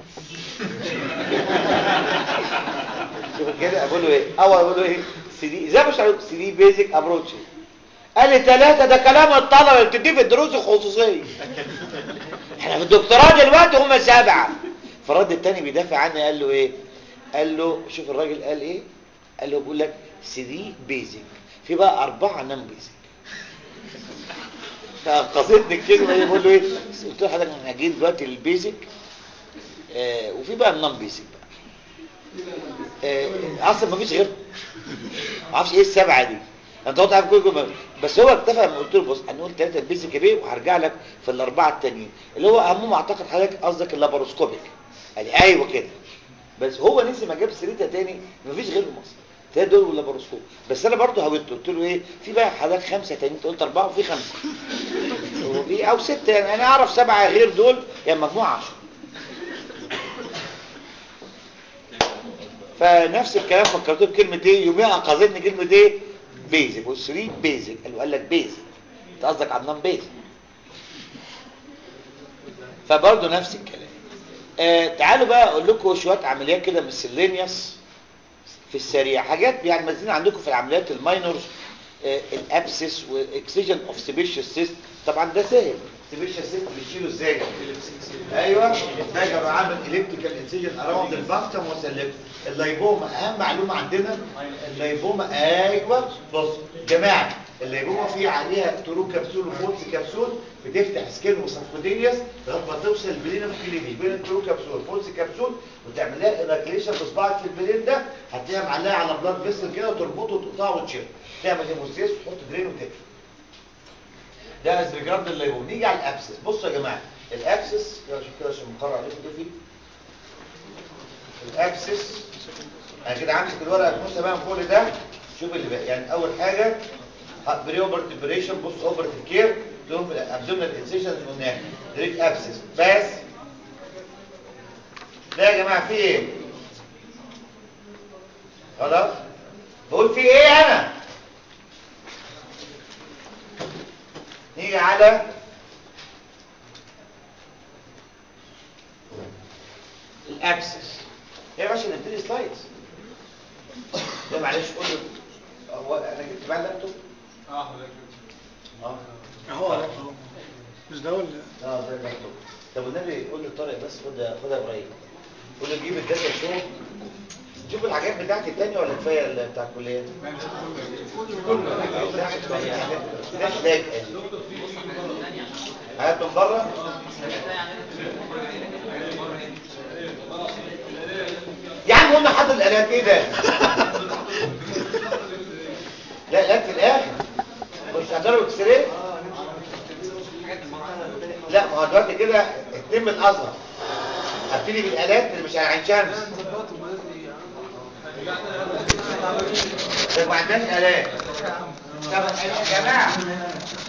شوف كده اقول له ايه اول اقول له ايه 3 زي مش 3 بيزك ابروتشز قال لي ثلاثه ده كلام الطلبه اللي بتديه في الدروس الخصوصيه احنا في الدكتوراه دلوقتي هم سبعه فالرد التاني بيدافع عني قال له ايه قال له شوف الراجل قال ايه قال له بيقول لك 3 بيزك في بقى اربعه نان بيزك فقصدني الكلمه دي بقول له ايه قلت له حضرتك احنا جايين دلوقتي للبيزك آه وفي بقى النان بيزك بقى آه اصلا ما فيش غير ما اعرفش ايه السبعه دي انت قلت عارف كل جمله بس هو اكتفى لما قلت له بص هنقول ثلاثه بيزك بيه وهرجع لك في الاربعه التانيين اللي هو اهمهم اعتقد حضرتك قصدك اللاباروسكوبيك قال لي ايوه كده بس هو نسي ما جاب سيرتها تاني مفيش غير مصر ثلاثه دول واللاباروسكوب بس انا برضه هاودت قلت له ايه في بقى حضرتك خمسه تانيين انت قلت اربعه وفي خمسه وفي او سته يعني انا اعرف سبعه غير دول يعني مجموعه 10 فنفس الكلام فكرته بكلمه ايه يوميها انقذتني كلمه ايه بيزك والثري بيزك قال قال لك بيزك انت قصدك على النون بيزك فبرضه نفس الكلام آه تعالوا بقى اقول لكم شويه عمليات كده مسلينيوس في السريع حاجات يعني مازين عندكم في العمليات الماينورز الابسس واكسجن اوف سيبيشيوس سيست طبعا ده سهل سيبيشال سيست بتشيله ازاي ايوه ده كان عامل الكتريكال انسيجن اراوند البانكتم وسلكه اللايبوما اهم معلومه عندنا اللايبوما ايوه بص جماعه اللايبوما فيه عليها ترو كبسول وفولس كبسول بتفتح سكين وسبكوتينيوس لغايه ما توصل البلين الكليفي بين الترو كبسول فولس كبسول وتعمل لها ايراكليشن بصباعك في البلين ده هتلاقيها معلقه على بلاد فيسل كده وتربطه وتقطعه وتشيل تعمل هيموستيس وتحط درين وتقفل ده از ريجارد اللايبوم نيجي على الابسس بصوا يا جماعه الابسس يلا شوف كده عشان مقرر عليكم ايه فيه الابسس انا كده عندك الورقه الموسى بقى من كل ده شوف اللي بقى يعني اول حاجه بري اوبرتيف بريشن بص اوبرتيف كير تقوم في الابدومينال انسيشنز قلناها دريك ابسس بس ده يا جماعه في ايه خلاص بقول في ايه انا نيجي على الابسس يا باشا نبتدي سلايدز ده معلش قول له هو انا جبت بقى اللابتوب اه حضرتك اه اهو اهو مش ده ولا اه ده اللابتوب طب والنبي قول لطارق بس خد خدها قريب قول له جيب الداتا شو شوف الحاجات بتاعتي التانية ولا كفايه اللي بتاع الكليه ده احتاج هات من بره يا عم قلنا حاطط الالات ايه ده لا الالات في الاخر مش هتقدروا اكس لا ما هو دلوقتي كده التم الازهر هبتدي بالالات اللي مش على عين شمس ده ما عندناش الات طب يا جماعه